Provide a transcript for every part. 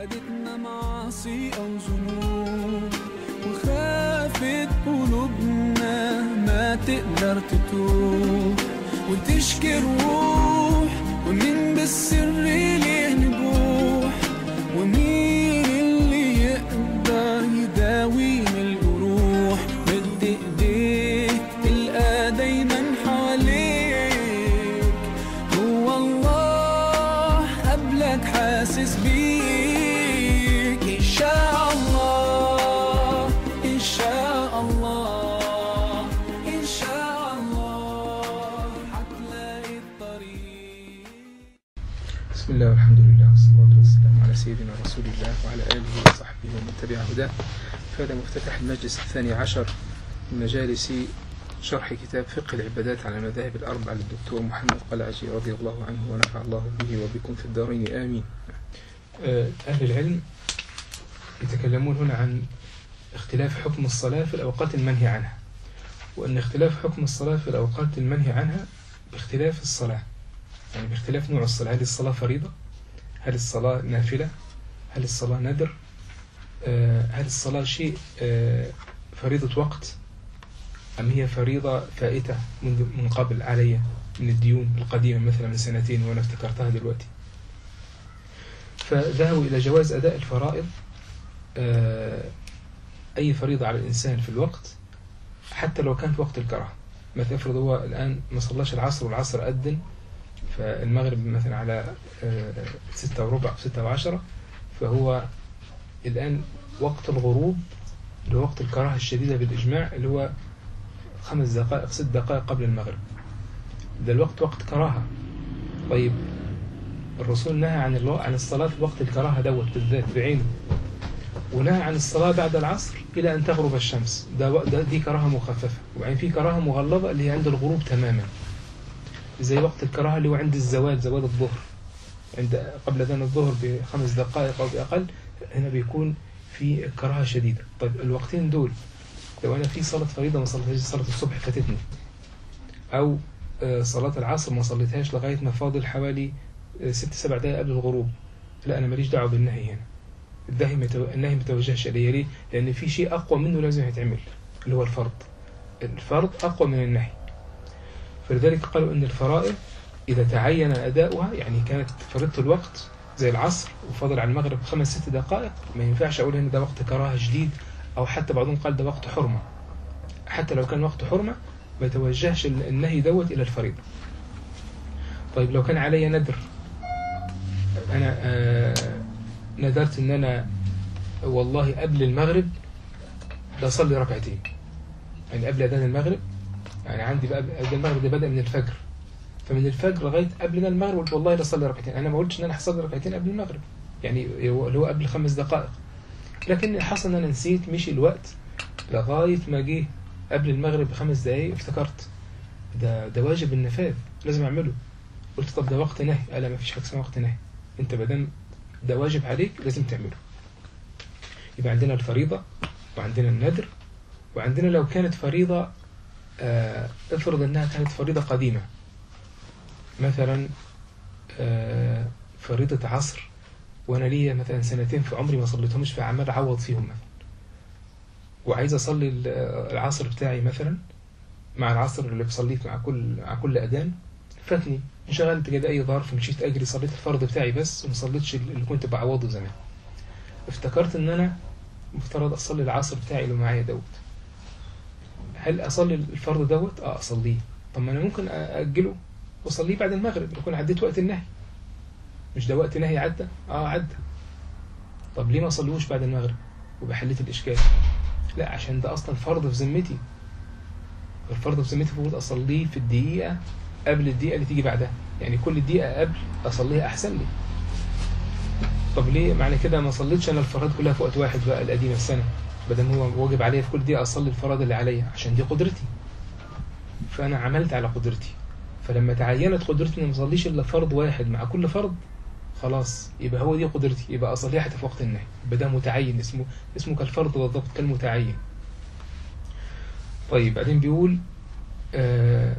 خدتنا معاصي أو ذنوب وخافت قلوبنا ما تقدر تتوب وتشكي الروح ومين بالسر ليه نبوح ومين اللي يقدر يداوينا الجروح مد ايديك تلقى دايما حواليك هو الله قبلك حاسس بيك إن شاء الله إن شاء الله إن شاء الله هتلاقي الطريق بسم الله والحمد لله والصلاة والسلام على سيدنا رسول الله وعلى آله وصحبه ومن تبع هداه فهذا مفتتح المجلس الثاني عشر من مجالس شرح كتاب فقه العبادات على المذاهب الأربعة للدكتور محمد قلعجي رضي الله عنه ونفع الله به وبكم في الدارين آمين آه، أهل العلم يتكلمون هنا عن اختلاف حكم الصلاة في الأوقات المنهي عنها وأن اختلاف حكم الصلاة في الأوقات المنهي عنها باختلاف الصلاة يعني باختلاف نوع الصلاة هل الصلاة فريضة هل الصلاة نافلة هل الصلاة ندر آه، هل الصلاة شيء آه، فريضة وقت أم هي فريضة فائتة منذ من قبل علي من الديون القديمة مثلا من سنتين وأنا افتكرتها دلوقتي فذهبوا إلى جواز أداء الفرائض آه، أي فريضة على الإنسان في الوقت حتى لو كانت وقت الكراهة مثلا افرض هو الآن ما صلاش العصر والعصر أذن فالمغرب مثلا على آه، ستة وربع أو ستة وعشرة فهو الآن وقت الغروب اللي هو وقت الكراهة الشديدة بالإجماع اللي هو خمس دقائق ست دقائق قبل المغرب ده الوقت وقت كراهة طيب الرسول نهى عن الو... عن الصلاة في وقت الكراهة دوت بالذات بعينه ونهى عن الصلاة بعد العصر إلى أن تغرب الشمس ده, و... ده دي كراهة مخففة وبعدين في كراهة مغلظة اللي هي عند الغروب تماما زي وقت الكراهة اللي هو عند الزوال زوال الظهر عند قبل أذان الظهر بخمس دقائق أو بأقل هنا بيكون في كراهة شديدة طيب الوقتين دول لو أنا في صلاة فريضة ما صليتهاش صلاة الصبح فاتتني أو آه، صلاة العصر ما صليتهاش لغاية ما فاضل حوالي آه، ست سبع دقائق قبل الغروب لا أنا ماليش دعوة بالنهي هنا النهي ما تو- النهي ما توجهش إليه ليه؟ لأن في شيء أقوى منه لازم يتعمل اللي هو الفرض الفرض أقوى من النهي فلذلك قالوا أن الفرائض إذا تعين أداؤها يعني كانت فريضة الوقت زي العصر وفضل على المغرب خمس ست دقائق ما ينفعش أقول إن ده وقت كراهة شديد أو حتى بعضهم قال ده وقت حرمة حتى لو كان وقت حرمة ما يتوجهش ال- النهي دوت إلى الفريضة طيب لو كان علي ندر أنا آه ندرت إن أنا والله قبل المغرب بصلي ركعتين يعني قبل أذان المغرب يعني عندي بقى أذان المغرب ده بدأ من الفجر فمن الفجر لغايه قبل المغرب قلت والله لا ركعتين انا ما قلتش ان انا هصلي ركعتين قبل المغرب يعني هو اللي هو قبل خمس دقائق لكن حصل ان انا نسيت مشي الوقت لغايه ما جه قبل المغرب بخمس دقايق افتكرت ده ده واجب النفاذ لازم اعمله قلت طب ده وقت نهي قال لا ما فيش حاجه اسمها وقت نهي انت بدل ده واجب عليك لازم تعمله يبقى عندنا الفريضه وعندنا الندر وعندنا لو كانت فريضه آه، افرض انها كانت فريضه قديمه مثلا آه، فريضة عصر وأنا ليا مثلا سنتين في عمري ما صليتهمش فعمال أعوض فيهم مثلا وعايز أصلي ال- العصر بتاعي مثلا مع العصر اللي بصليه مع كل مع كل أذان فاتني انشغلت كده أي ظرف مشيت أجري صليت الفرض بتاعي بس وما صليتش اللي كنت بعوضه زمان افتكرت إن أنا مفترض أصلي العصر بتاعي اللي معايا دوت هل أصلي الفرض دوت؟ أه أصليه طب ما أنا ممكن أأجله وصليه بعد المغرب يكون عديت وقت النهي مش ده وقت نهي عدى اه عدى طب ليه ما صلوش بعد المغرب وبحليت الاشكال لا عشان ده اصلا فرض في ذمتي الفرض في ذمتي المفروض اصليه في الدقيقه قبل الدقيقه اللي تيجي بعدها يعني كل دقيقه قبل اصليها احسن لي طب ليه معنى كده ما صليتش انا الفرائض كلها في وقت واحد بقى القديمه السنه بدل هو واجب عليا في كل دقيقه اصلي الفرائض اللي عليا عشان دي قدرتي فانا عملت على قدرتي فلما تعينت قدرتي اني ما اصليش الا فرض واحد مع كل فرض خلاص يبقى هو دي قدرتي يبقى اصليها حتى في وقت النهي يبقى ده متعين اسمه اسمه كالفرض بالضبط كالمتعين طيب بعدين بيقول آه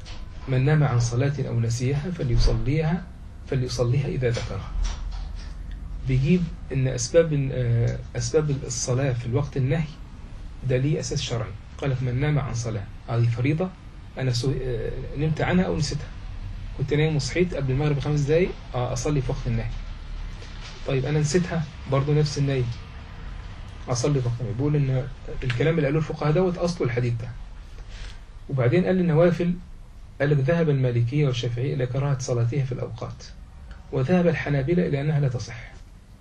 من نام عن صلاة أو نسيها فليصليها فليصليها إذا ذكرها بيجيب ان اسباب آه، اسباب الصلاه في الوقت النهي ده ليه اساس شرعي قال لك من نام عن صلاه هذه فريضه انا سو... آه، نمت عنها او نسيتها كنت نايم وصحيت قبل المغرب بخمس دقايق آه، اصلي في وقت النهي طيب انا نسيتها برضه نفس النية اصلي في وقت النهي بيقول ان الكلام اللي قالوه الفقهاء دوت اصله الحديث ده وبعدين قال النوافل قال لك ذهب المالكية والشافعية إلى كراهة صلاتها في الأوقات وذهب الحنابلة إلى أنها لا تصح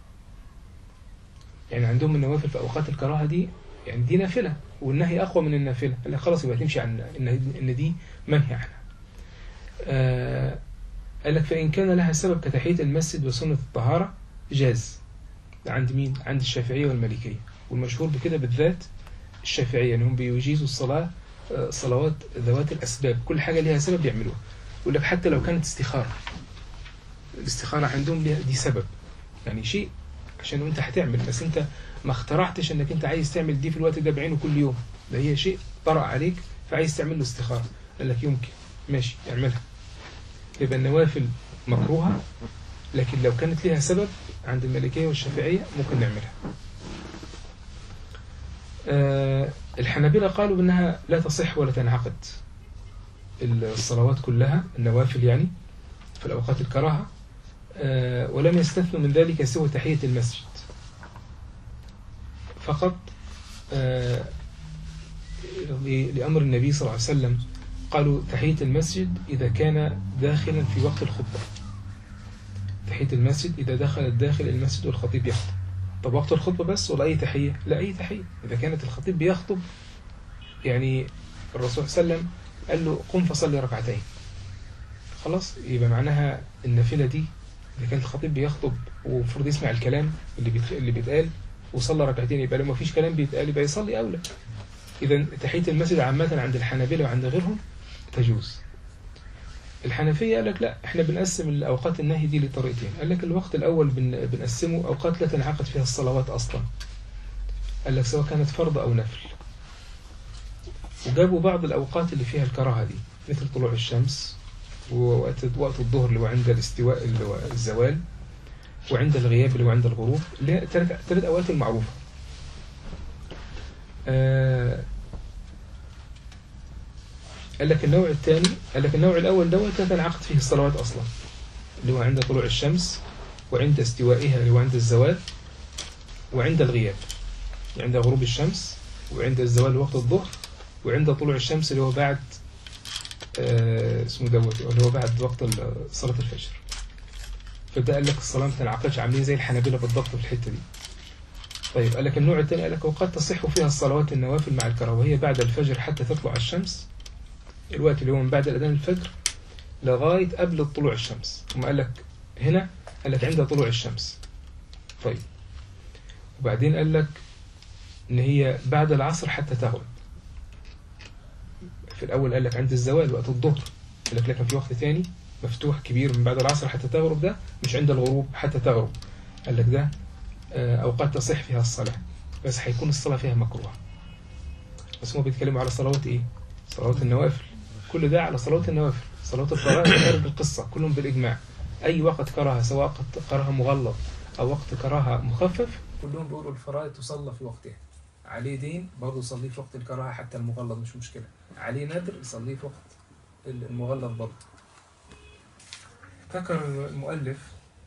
يعني عندهم النوافل في أوقات الكراهة دي يعني دي نافلة والنهي أقوى من النافلة قال لك خلاص يبقى تمشي عن إن إن دي منهي عنها آه قال لك فإن كان لها سبب كتحية المسجد وسنة الطهارة جاز ده عند مين؟ عند الشافعية والمالكية والمشهور بكده بالذات الشافعية إنهم بيجيزوا الصلاة آه، صلوات ذوات الأسباب كل حاجة ليها سبب يعملوها يقول لك حتى لو كانت استخارة الاستخارة عندهم ليها دي سبب يعني شيء عشان انت هتعمل بس انت ما اخترعتش انك انت عايز تعمل دي في الوقت ده بعينه كل يوم ده هي شيء طرأ عليك فعايز تعمل له استخارة قال لك يمكن ماشي اعملها يبقى النوافل مكروهة لكن لو كانت ليها سبب عند المالكية والشافعية ممكن نعملها آه الحنابلة قالوا بأنها لا تصح ولا تنعقد الصلوات كلها النوافل يعني في الأوقات الكراهة آه ولم يستثنوا من ذلك سوى تحية المسجد فقط آه لأمر النبي صلى الله عليه وسلم قالوا تحية المسجد إذا كان داخلا في وقت الخطبة تحية المسجد إذا دخل داخل المسجد والخطيب يخطب طب وقت الخطبة بس ولا أي تحية لا أي تحية إذا كانت الخطيب بيخطب يعني الرسول صلى الله عليه وسلم قال له قم فصلي ركعتين خلاص يبقى معناها النافلة دي إذا كان الخطيب بيخطب ومفروض يسمع الكلام اللي بيت... اللي بيتقال وصلى ركعتين يبقى لو ما فيش كلام بيتقال يبقى يصلي أولى إذا تحية المسجد عامة عند الحنابلة وعند غيرهم تجوز الحنفية قال لك لا احنا بنقسم الأوقات النهي دي لطريقتين قال لك الوقت الأول بن... بنقسمه أوقات لا تنعقد فيها الصلوات أصلا قال لك سواء كانت فرض أو نفل وجابوا بعض الأوقات اللي فيها الكراهة دي مثل طلوع الشمس ووقت وقت الظهر اللي هو عند الاستواء اللي هو الزوال وعند الغياب اللي هو عند الغروب اللي هي ثلاث ثلاث أوقات المعروفة آه قال لك النوع الثاني قال لك النوع الأول دوت لا تنعقد فيه الصلوات أصلا اللي هو عند طلوع الشمس وعند استوائها اللي هو عند الزوال وعند الغياب عند غروب الشمس وعند الزوال وقت الظهر وعند طلوع الشمس اللي هو بعد آه اسمه دوت اللي هو بعد وقت صلاة الفجر فده قال لك الصلاة ما تنعقدش عاملين زي الحنابلة بالضبط في الحتة دي طيب قال لك النوع الثاني قال لك وقد تصح فيها الصلوات النوافل مع الكراهية بعد الفجر حتى تطلع الشمس الوقت اللي هو من بعد الأذان الفجر لغاية قبل طلوع الشمس ثم قال لك هنا قال لك عند طلوع الشمس طيب وبعدين قال لك إن هي بعد العصر حتى تغرب في الأول قال لك عند الزوال وقت الظهر قال لك لكن في وقت تاني مفتوح كبير من بعد العصر حتى تغرب ده مش عند الغروب حتى تغرب قال لك ده أوقات تصح فيها الصلاة بس هيكون الصلاة فيها مكروه بس هم بيتكلموا على صلوات إيه؟ صلوات النوافل كل ده على صلوات النوافل صلوات الفرائض خارج القصة كلهم بالإجماع أي وقت كراهة سواء وقت كراهة مغلظ أو وقت كراهة مخفف كلهم بيقولوا الفرائض تصلى في وقتها عليه دين برضه يصليه في وقت الكراهة حتى المغلظ مش مشكلة عليه نذر يصليه في وقت المغلظ برضه ذكر المؤلف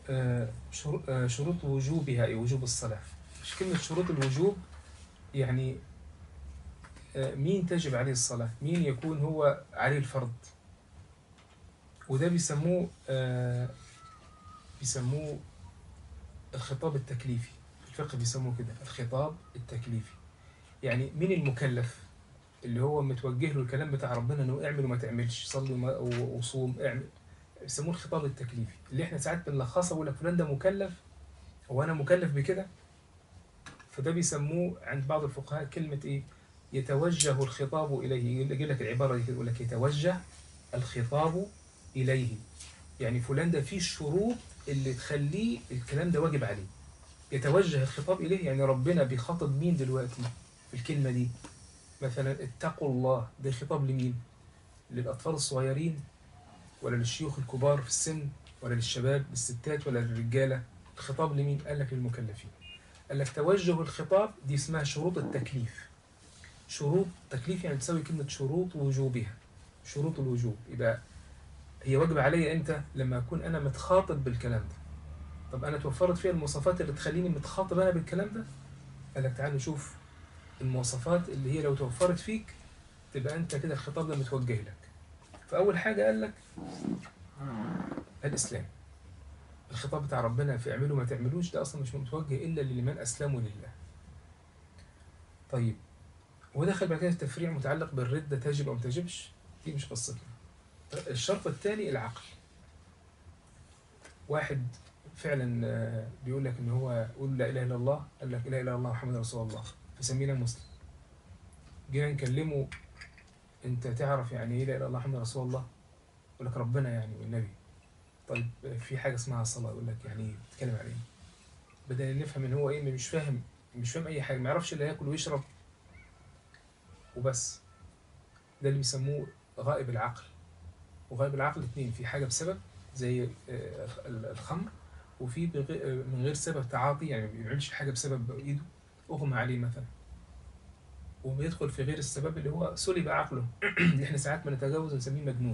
شروط وجوبها أي وجوب الصلاة مش كلمة شروط الوجوب يعني مين تجب عليه الصلاة مين يكون هو عليه الفرض وده بيسموه بيسموه الخطاب التكليفي في الفقه بيسموه كده الخطاب التكليفي يعني مين المكلف اللي هو متوجه له الكلام بتاع ربنا انه اعمل وما تعملش صلي وصوم اعمل بيسموه الخطاب التكليفي اللي احنا ساعات بنلخصه بقول لك فلان ده مكلف هو انا مكلف بكده فده بيسموه عند بعض الفقهاء كلمة ايه يتوجه الخطاب إليه يقول لك العبارة دي يقول لك يتوجه الخطاب إليه يعني فلان ده فيه الشروط اللي تخليه الكلام ده واجب عليه يتوجه الخطاب إليه يعني ربنا بيخاطب مين دلوقتي في الكلمة دي مثلا اتقوا الله ده خطاب لمين للأطفال الصغيرين ولا للشيوخ الكبار في السن ولا للشباب للستات ولا للرجالة الخطاب لمين؟ قال لك للمكلفين قال لك توجه الخطاب دي اسمها شروط التكليف شروط تكليف يعني تساوي كلمة شروط وجوبها شروط الوجوب يبقى هي واجب عليا امتى لما اكون انا متخاطب بالكلام ده طب انا توفرت فيها المواصفات اللي تخليني متخاطب انا بالكلام ده قال لك تعال نشوف المواصفات اللي هي لو توفرت فيك تبقى انت كده الخطاب ده متوجه لك فاول حاجه قال لك الاسلام الخطاب بتاع ربنا في اعملوا ما تعملوش ده اصلا مش متوجه الا لمن اسلموا لله طيب ودخل بعد كده تفريع متعلق بالردة تجب أو ما تجبش دي مش قصتنا الشرط الثاني العقل واحد فعلا آه، بيقول لك ان هو قول لا اله الا الله قال لك لا اله الا الله محمد رسول الله فسمينا مسلم جينا نكلمه انت تعرف يعني ايه لا اله الا الله محمد رسول الله يقول لك ربنا يعني والنبي طيب آه، في حاجه اسمها الصلاه يقول لك يعني ايه بتتكلم عن ايه بدأنا نفهم ان هو ايه مش فاهم مش فاهم اي حاجه ما يعرفش الا ياكل ويشرب وبس ده اللي بيسموه غائب العقل وغائب العقل اتنين في حاجة بسبب زي آه، الخمر وفي بغ- آه، من غير سبب تعاطي يعني ما بيعملش حاجة بسبب إيده أغمى عليه مثلا وبيدخل في غير السبب اللي هو سلب عقله اللي احنا ساعات ما نتجاوز ونسميه مجنون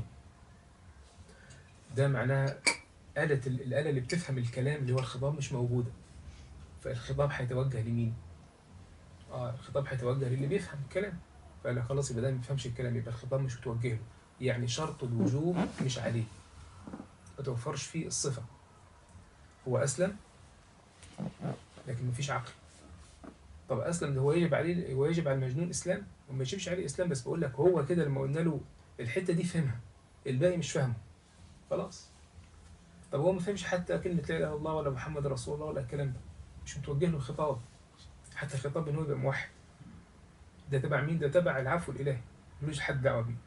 ده معناها آلة ال- الآلة اللي بتفهم الكلام اللي هو الخطاب مش موجودة فالخطاب هيتوجه لمين؟ اه الخطاب هيتوجه للي بيفهم الكلام فقال لك خلاص يبقى ده ما بيفهمش الكلام يبقى الخطاب مش متوجه له يعني شرط الوجوب مش عليه ما توفرش فيه الصفة هو أسلم لكن مفيش عقل طب أسلم ده هو يجب عليه هو يجب على المجنون إسلام وما يجبش عليه إسلام بس بقول لك هو كده لما قلنا له الحتة دي فهمها الباقي مش فاهمه خلاص طب هو ما فهمش حتى كلمة لا إله إلا الله ولا محمد رسول الله ولا الكلام ده مش متوجه له الخطاب حتى الخطاب إن هو يبقى موحد ده تبع مين؟ ده تبع العفو الإلهي ملوش حد دعوة بيه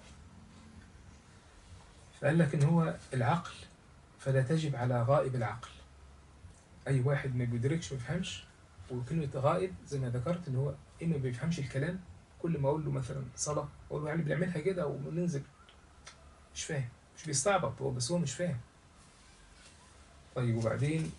فقال لك إن هو العقل فلا تجب على غائب العقل أي واحد ما بيدركش ما بيفهمش وكلمة غائب زي ما ذكرت إن هو إما ما بيفهمش الكلام كل ما أقول له مثلا صلاة أقول له يعني بنعملها كده وننزل مش فاهم مش بيستعبط هو بس هو مش فاهم طيب وبعدين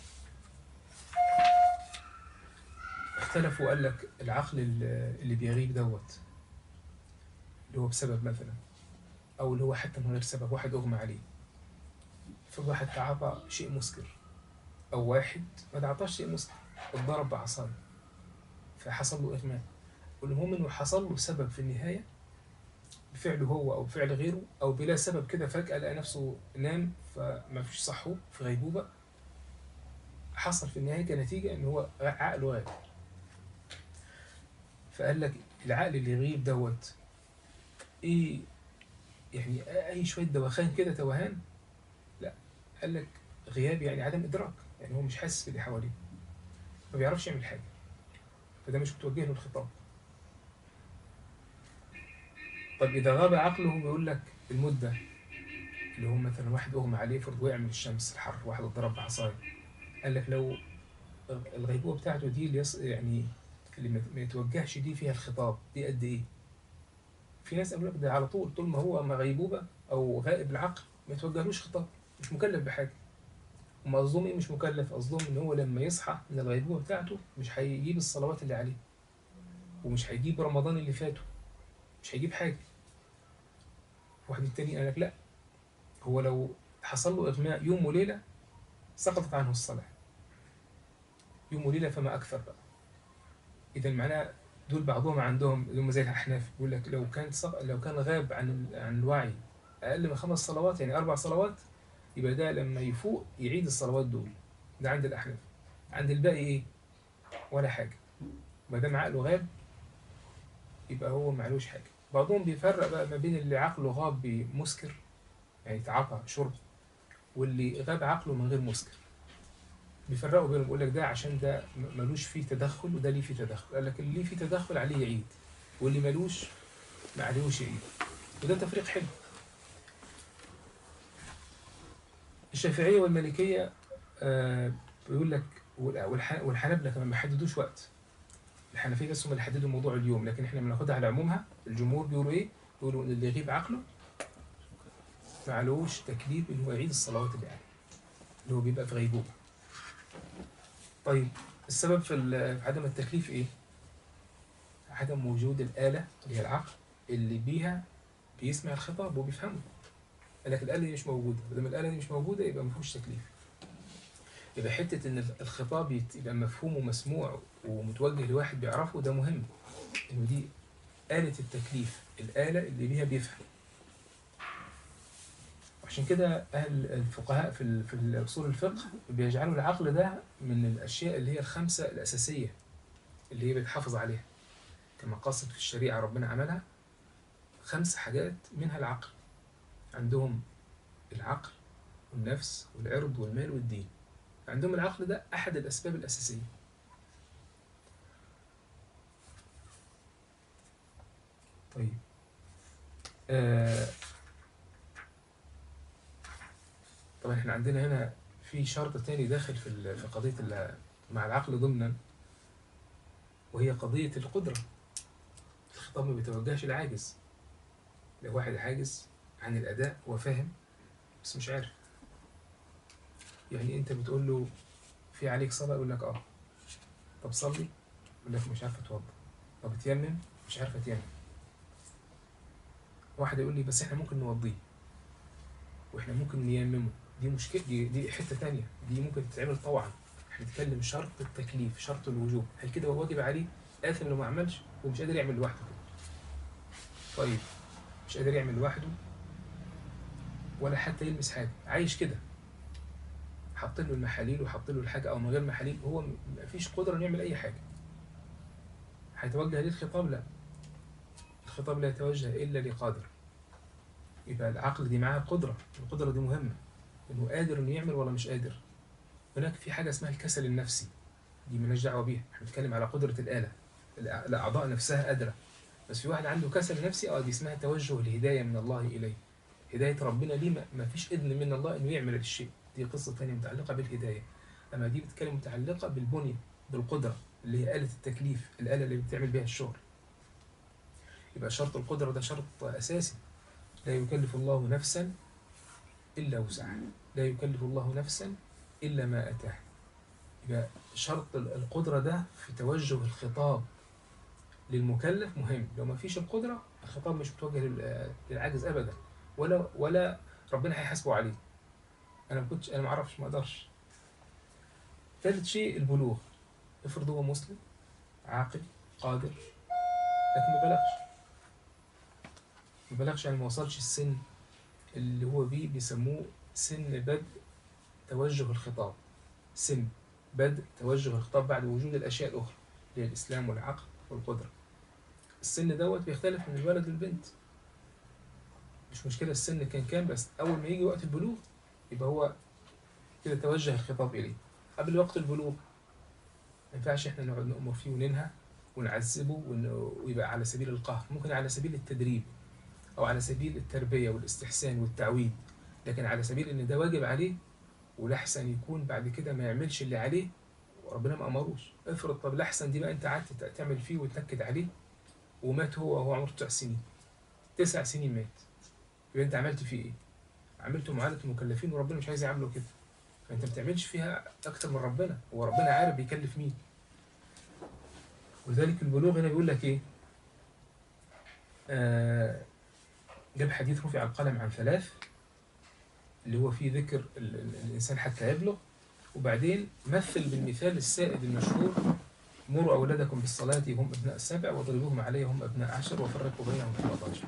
اختلفوا وقال لك العقل اللي اللي بيغيب دوت اللي هو بسبب مثلا او اللي هو حتى من غير سبب واحد اغمى عليه فواحد تعاطى شيء مسكر او واحد ما تعاطاش شيء مسكر اتضرب بعصايه فحصل له اغماء والمهم انه حصل له سبب في النهايه بفعله هو او بفعل غيره او بلا سبب كده فجاه لقى نفسه نام فما فيش صحو في غيبوبه حصل في النهايه كنتيجه ان هو عقله غاب فقال لك العقل اللي يغيب دوت ايه يعني اي شويه دوخان كده توهان لا قال لك غياب يعني عدم ادراك يعني هو مش حاسس باللي حواليه ما بيعرفش يعمل حاجه فده مش متوجه له الخطاب طب اذا غاب عقله بيقول لك المده اللي هو مثلا واحد اغمى عليه فرض وقع من الشمس الحر واحد اتضرب بعصايه قال لك لو الغيبوبه بتاعته دي اللي يص... يعني اللي ما- ما يتوجهش دي فيها الخطاب دي قد ايه في ناس قالوا لك ده على طول طول ما هو ما غيبوبه او غائب العقل ما يتوجهلوش خطاب مش مكلف بحاجه هم قصدهم ايه مش مكلف قصدهم ان هو لما يصحى من الغيبوبه بتاعته مش هيجيب الصلوات اللي عليه ومش هيجيب رمضان اللي فاته مش هيجيب حاجه واحد التاني قال لك لا هو لو حصل له اغماء يوم وليله سقطت عنه الصلاه يوم وليله فما اكثر بقى اذا معناه دول بعضهم عندهم اللي هم زي الاحناف يقول لك لو كان سق... لو كان غاب عن عن الوعي اقل من خمس صلوات يعني اربع صلوات يبقى ده لما يفوق يعيد الصلوات دول ده عند الاحناف عند الباقي ايه ولا حاجه ما دام عقله غاب يبقى هو معلوش حاجه بعضهم بيفرق بقى ما بين اللي عقله غاب بمسكر يعني تعاطى شرب واللي غاب عقله من غير مسكر بيفرقوا بينهم يقول لك ده عشان ده م- ملوش فيه تدخل وده ليه فيه تدخل قال لك اللي ليه فيه تدخل عليه يعيد واللي ملوش ما عليهوش يعيد وده تفريق حلو الشافعية والمالكية آه بيقول لك والح- والح- والحنابلة كمان ما حددوش وقت الحنفية بس هم اللي حددوا موضوع اليوم لكن احنا بناخدها على عمومها الجمهور بيقولوا ايه؟ بيقولوا ان اللي يغيب عقله ما عليهوش تكليف ان هو يعيد الصلوات اللي عليه اللي هو بيبقى في غيبوبة طيب السبب في ال- في عدم التكليف ايه؟ عدم وجود الآلة اللي هي العقل اللي بيها بيسمع الخطاب وبيفهمه قال لك الآلة دي مش موجودة ولما الآلة دي مش موجودة يبقى ما فيهوش تكليف يبقى حتة إن الخطاب يت- يبقى مفهوم ومسموع ومتوجه لواحد بيعرفه ده مهم إنه دي آلة التكليف الآلة اللي بيها بيفهم عشان كده أهل الفقهاء في ال- في أصول الفقه بيجعلوا العقل ده من الأشياء اللي هي الخمسة الأساسية اللي هي بيتحافظ عليها كمقاصد في الشريعة ربنا عملها خمس حاجات منها العقل عندهم العقل والنفس والعرض والمال والدين عندهم العقل ده أحد الأسباب الأساسية طيب آه طبعا احنا عندنا هنا في شرط تاني داخل في ال- في قضية ال- مع العقل ضمنا وهي قضية القدرة الخطاب ما بيتوجهش لعاجز لو واحد عاجز عن الأداء هو فاهم بس مش عارف يعني أنت بتقول له في عليك صلاة يقول لك آه طب صلي يقول لك مش عارف أتوضى طب اتيمم مش عارف أتيمم واحد يقول لي بس إحنا ممكن نوضيه وإحنا ممكن نيممه دي مشكلة دي, دي حتة تانية دي ممكن تتعمل طوعا احنا بنتكلم شرط التكليف شرط الوجوب هل كده هو واجب عليه آثم لو ما عملش ومش قادر يعمل لوحده كده طيب مش قادر يعمل لوحده ولا حتى يلمس حاجة عايش كده حاط له المحاليل وحاط له الحاجة أو من غير محاليل هو م- مفيش قدرة إنه يعمل أي حاجة هيتوجه ليه الخطاب لا الخطاب لا يتوجه إلا لقادر يبقى العقل دي معاه قدرة القدرة دي مهمة إنه قادر إنه يعمل ولا مش قادر هناك في حاجة اسمها الكسل النفسي دي مالناش دعوة بيها احنا بنتكلم على قدرة الآلة الأع- الأعضاء نفسها قادرة بس في واحد عنده كسل نفسي اه دي اسمها توجه الهداية من الله إليه هداية ربنا ليه ما- ما فيش إذن من الله إنه يعمل الشيء دي قصة تانية متعلقة بالهداية أما دي بتتكلم متعلقة بالبنية بالقدرة اللي هي آلة التكليف الآلة اللي بتعمل بيها الشغل يبقى شرط القدرة ده شرط أساسي لا يكلف الله نفسا إلا وسعها لا يكلف الله نفسا إلا ما أتاه يبقى شرط ال- القدرة ده في توجه الخطاب للمكلف مهم لو ما فيش القدرة الخطاب مش متوجه لل- للعاجز أبدا ولا ولا ربنا هيحاسبه عليه أنا ما كنتش أنا ما أعرفش ما أقدرش ثالث شيء البلوغ افرض هو مسلم عاقل قادر لكن ما بلغش ما بلغش يعني ما وصلش السن اللي هو بيه بيسموه سن بدء توجه الخطاب سن بدء توجه الخطاب بعد وجود الأشياء الأخرى اللي هي الإسلام والعقل والقدرة السن دوت بيختلف من الولد للبنت مش مشكلة السن كان كام بس أول ما يجي وقت البلوغ يبقى هو كده توجه الخطاب إليه قبل وقت البلوغ ما ينفعش احنا نقعد نأمر فيه وننهى ونعذبه ون- ويبقى على سبيل القهر ممكن على سبيل التدريب أو على سبيل التربية والاستحسان والتعويد لكن على سبيل إن ده واجب عليه ولحسن يكون بعد كده ما يعملش اللي عليه وربنا ما أمروش افرض طب لحسن دي بقى أنت قعدت ت- تعمل فيه وتنكد عليه ومات هو وهو عمره تسع سنين تسع سنين مات يبقى أنت عملت فيه إيه؟ عملته معاملة المكلفين وربنا مش عايز يعامله كده فأنت ما بتعملش فيها أكتر من ربنا وربنا عارف بيكلف مين ولذلك البلوغ هنا بيقول لك إيه؟ آه جاب حديث رفع القلم عن ثلاث اللي هو فيه ذكر ال- ال- الإنسان حتى يبلغ وبعدين مثل بالمثال السائد المشهور مروا أولادكم بالصلاة هم أبناء سبع واضربوهم عليها هم أبناء عشر وفرقوا بينهم في المضاجع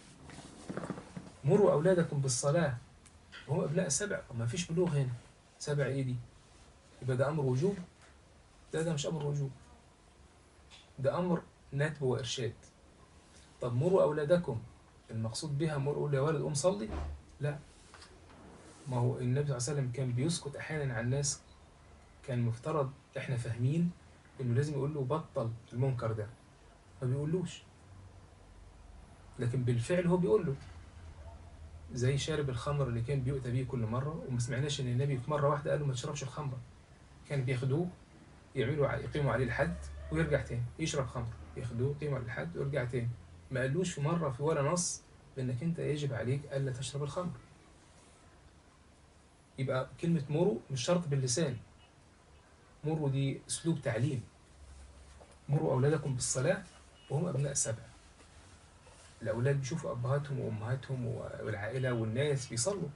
مروا أولادكم بالصلاة وهم أبناء سبع طب ما فيش بلوغ هنا سبع إيه دي يبقى ده أمر وجوب ده ده مش أمر وجوب ده أمر ندب وإرشاد طب مروا أولادكم المقصود بها مروا يا ولد قوم صلي لا ما هو النبي صلى الله عليه وسلم كان بيسكت احيانا على الناس كان مفترض احنا فاهمين انه لازم يقول له بطل المنكر ده ما بيقولوش لكن بالفعل هو بيقول له زي شارب الخمر اللي كان بيؤتى بيه كل مره وما سمعناش ان النبي في مره واحده قال له ما تشربش الخمره كان بياخدوه يعملوا ع- يقيموا عليه الحد ويرجع تاني يشرب خمر ياخدوه يقيموا عليه الحد ويرجع تاني ما قالوش في مره في ولا نص بانك انت يجب عليك الا تشرب الخمر يبقى كلمة مروا مش شرط باللسان مروا دي اسلوب تعليم مروا اولادكم بالصلاه وهم ابناء سبع الاولاد بيشوفوا ابهاتهم وامهاتهم والعائله والناس بيصلوا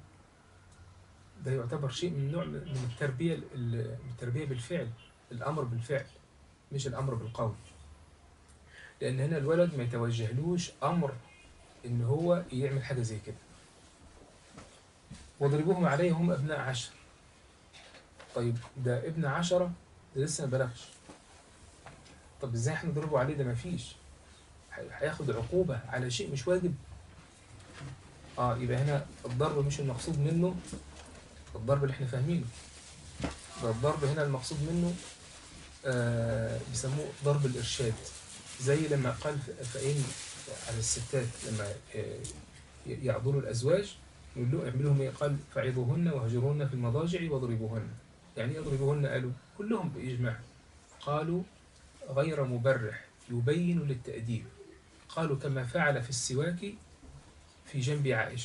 ده يعتبر شيء من نوع من التربيه ال- من التربيه بالفعل الامر بالفعل مش الامر بالقول لان هنا الولد ما يتوجهلوش امر ان هو يعمل حاجه زي كده واضربوهم عليه هم ابناء عشر طيب ده ابن عشرة ده لسه ما بلغش طب ازاي احنا نضربه عليه ده ما فيش هياخد عقوبة على شيء مش واجب اه يبقى هنا الضرب مش المقصود منه الضرب اللي احنا فاهمينه ده الضرب هنا المقصود منه آه بيسموه ضرب الإرشاد زي لما قال ف- فإن على الستات لما آه، يعضلوا الأزواج يقول له اعملوا لهم ايه قال فعظوهن واهجروهن في المضاجع واضربوهن يعني ايه يضربوهن قالوا كلهم بإجماع قالوا غير مبرح يبين للتأديب قالوا كما فعل في السواك في جنب عائشة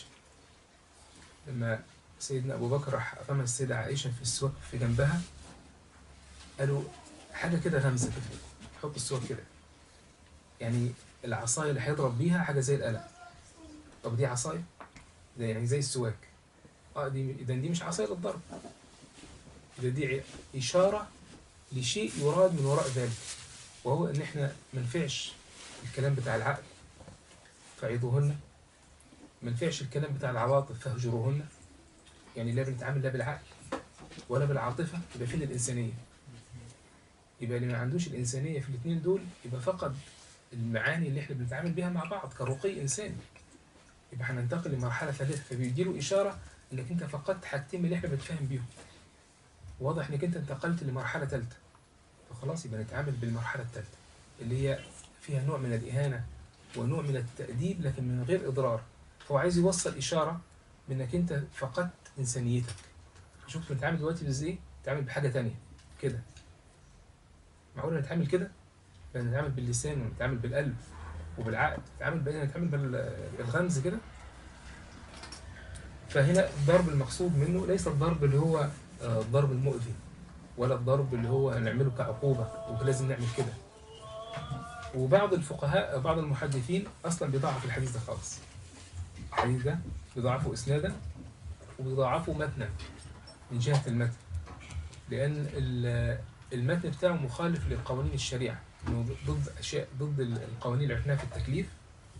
لما سيدنا أبو بكر راح رمى السيدة عائشة في السواك في جنبها قالوا حاجة كده غمزة كده حط السواك كده يعني العصاية اللي هيضرب بيها حاجة زي القلم طب دي عصاية ده يعني زي السواك اه دي اذا دي مش عصاية للضرب إذا دي ع- إشارة لشيء يراد من وراء ذلك وهو إن إحنا ما ننفعش الكلام بتاع العقل فعظوهن ما ننفعش الكلام بتاع العواطف فاهجروهن يعني لا بنتعامل لا بالعقل ولا بالعاطفة يبقى فين الإنسانية يبقى اللي ما عندوش الإنسانية في الاثنين دول يبقى فقد المعاني اللي احنا بنتعامل بيها مع بعض كرقي إنساني يبقى هننتقل لمرحلة ثالثة فبيديله إشارة إنك أنت فقدت حاجتين من اللي احنا بنتفاهم بيهم واضح إنك أنت انتقلت لمرحلة ثالثة فخلاص يبقى نتعامل بالمرحلة الثالثة اللي هي فيها نوع من الإهانة ونوع من التأديب لكن من غير إضرار فهو عايز يوصل إشارة بإنك أنت فقدت إنسانيتك شوف بنتعامل دلوقتي بإزاي؟ نتعامل بحاجة تانية كده معقول نتعامل كده؟ بل نتعامل باللسان ونتعامل بالقلب وبالعقل نتعامل بقينا نتعامل بال- بالغمز كده فهنا الضرب المقصود منه ليس الضرب اللي هو آه، الضرب المؤذي ولا الضرب اللي هو هنعمله كعقوبة ولازم نعمل كده وبعض الفقهاء بعض المحدثين أصلا بيضعف الحديث ده خالص الحديث ده بيضعفه إسنادا وبيضعفه متنا من جهة المتن لأن ال- المتن بتاعه مخالف لقوانين الشريعة إنه ضد أشياء ضد القوانين اللي عرفناها في التكليف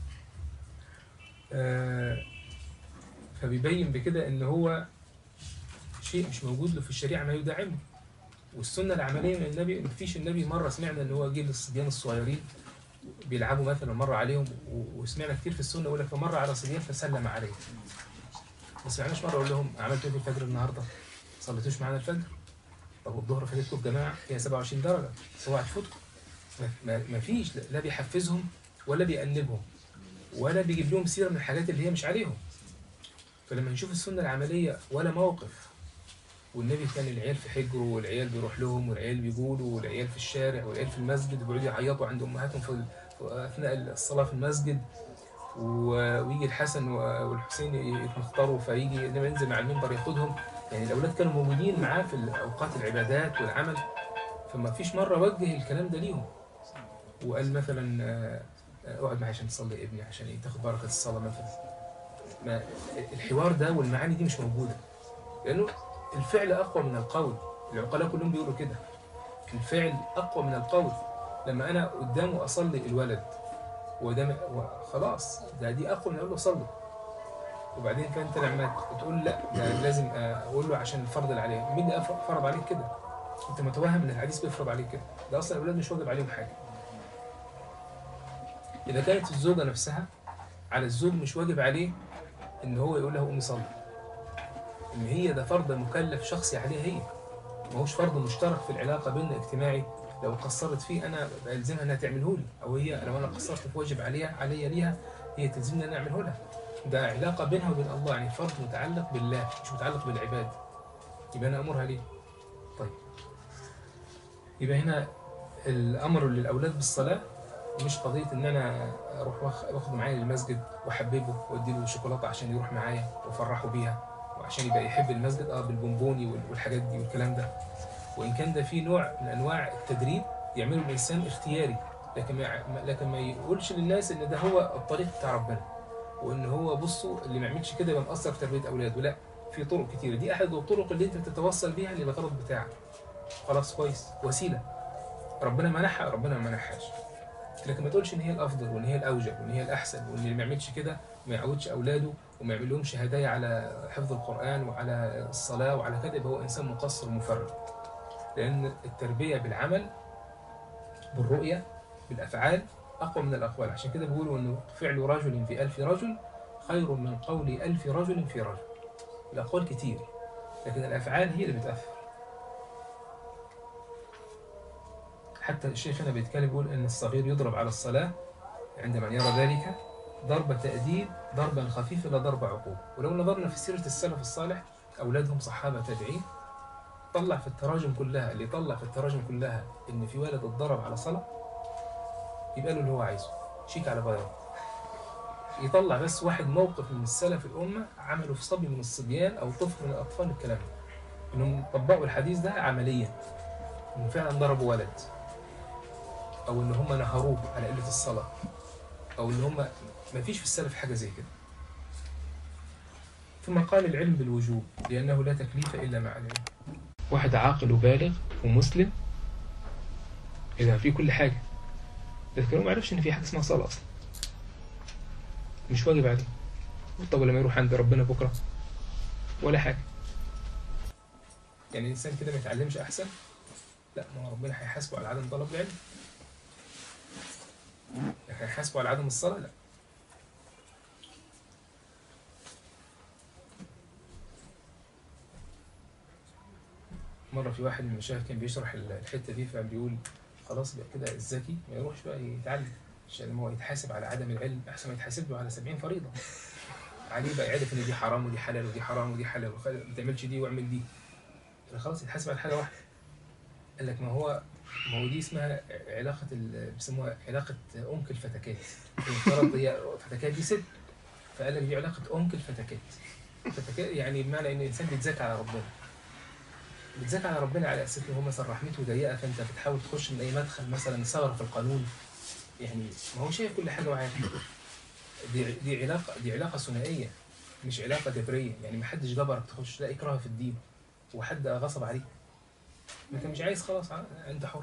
آه، فبيبين بكده إن هو شيء مش موجود له في الشريعة ما يدعمه والسنة العملية من النبي مفيش النبي مرة سمعنا إن هو جه للصبيان الصغيرين بيلعبوا مثلا مرة عليهم و- وسمعنا كتير في السنة يقول لك فمر على صبيان فسلم عليهم ما سمعناش مرة أقول لهم عملتوا إيه في الفجر النهاردة؟ صليتوش معانا الفجر؟ طب والظهر فاتتكم الجماعة فيها 27 درجة اوعى تفوتكم ما- ما ما فيش لا- لا بيحفزهم ولا بيأنبهم ولا بيجيب لهم سيرة من الحاجات اللي هي مش عليهم فلما نشوف السنة العملية ولا موقف والنبي كان العيال في حجره والعيال بيروح لهم والعيال بيقولوا والعيال في الشارع والعيال في المسجد وبيقعدوا يعيطوا عند امهاتهم في في اثناء الصلاه في المسجد و- ويجي الحسن و- والحسين يتمخطروا فيجي النبي ينزل مع المنبر ياخدهم يعني الاولاد كانوا موجودين معاه في اوقات العبادات والعمل فما فيش مره وجه الكلام ده ليهم وقال مثلا آه، آه، اقعد معايا عشان تصلي يا ابني عشان إيه؟ تاخد بركه الصلاه مثلا ما الحوار ده والمعاني دي مش موجوده لانه الفعل اقوى من القول العقلاء كلهم بيقولوا كده الفعل اقوى من القول لما انا قدامه اصلي الولد وده خلاص ده دي اقوى من اقول له صلي وبعدين فانت لما تقول لا ده لازم اقول له عشان الفرض اللي عليه مين اللي أفرض- فرض عليك كده انت متوهم ان الحديث بيفرض عليك كده ده اصلا الاولاد مش واجب عليهم حاجه اذا كانت الزوجه نفسها على الزوج مش واجب عليه ان هو يقول له قومي صلي ان هي ده فرض مكلف شخصي عليها هي ما هوش فرض مشترك في العلاقه بيننا اجتماعي لو قصرت فيه انا بلزمها انها تعمله لي او هي لو انا قصرت في واجب عليها عليا ليها هي تلزمني ان انا اعمله لها ده علاقه بينها وبين الله يعني فرض متعلق بالله مش متعلق بالعباد يبقى انا امرها ليه طيب يبقى هنا الامر للاولاد بالصلاه مش قضيه ان انا اروح واخ- واخده معايا للمسجد واحببه واديله شوكولاته عشان يروح معايا وافرحه بيها وعشان يبقى يحب المسجد اه بالبونبوني وال- والحاجات دي والكلام ده وإن كان ده فيه نوع من أنواع التدريب يعمله الإنسان اختياري لكن ما لكن ما يقولش للناس إن ده هو الطريق بتاع ربنا وإن هو بصوا اللي ما يعملش كده يبقى مقصر في تربية أولاده لا في طرق كتيرة دي أحد الطرق اللي أنت تتوصل بيها للغرض بتاعك خلاص كويس وسيلة ربنا منحها ربنا ما منحهاش لكن ما تقولش ان هي الافضل وان هي الاوجب وان هي الاحسن وان اللي ما يعملش كده ما يعودش اولاده وما يعملهمش هدايا على حفظ القران وعلى الصلاه وعلى كده يبقى هو انسان مقصر ومفرط لان التربيه بالعمل بالرؤيه بالافعال اقوى من الاقوال عشان كده بيقولوا انه فعل رجل في ألف رجل خير من قول ألف رجل في رجل الاقوال كتير لكن الافعال هي اللي بتاثر حتى الشيخ هنا بيتكلم بيقول ان الصغير يضرب على الصلاه عندما يرى ذلك ضرب تأديب ضربا خفيفا لا ضرب عقوب ولو نظرنا في سيرة السلف الصالح أولادهم صحابة تابعين طلع في التراجم كلها اللي طلع في التراجم كلها إن في ولد اتضرب على صلاة يبقى له اللي هو عايزه شيك على بياض يطلع بس واحد موقف من السلف الأمة عملوا في صبي من الصبيان أو طفل من الأطفال الكلام ده إنهم طبقوا الحديث ده عمليا إنهم فعلا ضربوا ولد او ان هم نهروه على قله الصلاه او ان هم ما فيش في السلف حاجه زي كده ثم قال العلم بالوجوب لانه لا تكليف الا مع العلم واحد عاقل وبالغ ومسلم اذا في كل حاجه لكن هو ما يعرفش ان في حاجه اسمها صلاه اصلا مش واجب عليه طب لما يروح عند ربنا بكره ولا حاجه يعني الانسان كده ما يتعلمش احسن لا ما هو ربنا هيحاسبه على عدم طلب العلم لكن هيحاسبه على عدم الصلاة لا مرة في واحد من المشايخ كان بيشرح الحتة دي فبيقول خلاص بقى كده الذكي ما يروحش بقى يتعلم عشان هو يتحاسب على عدم العلم أحسن ما يتحاسب له على 70 فريضة عليه بقى يعرف إن دي حرام ودي حلال ودي حرام ودي حلال ما تعملش دي واعمل دي خلاص يتحاسب على حاجة واحدة قال لك ما هو ما هو دي اسمها علاقة ال- بيسموها علاقة أنكل فتكات المفترض هي فتكات دي ست فقال لك دي علاقة أنكل فتكات فتكات يعني بمعنى إن الإنسان بيتزكى على ربنا بيتزكى على ربنا على أساس إن هو مثلا رحمته ضيقة فأنت بتحاول تخش من أي مدخل مثلا ثغرة في القانون يعني ما هو شايف كل حاجة معاك دي دي علاقة دي علاقة ثنائية مش علاقة جبرية يعني ما حدش جبرك تخش لا إكراه في الدين وحد غصب عليك ما انت مش عايز خلاص ع- انت حر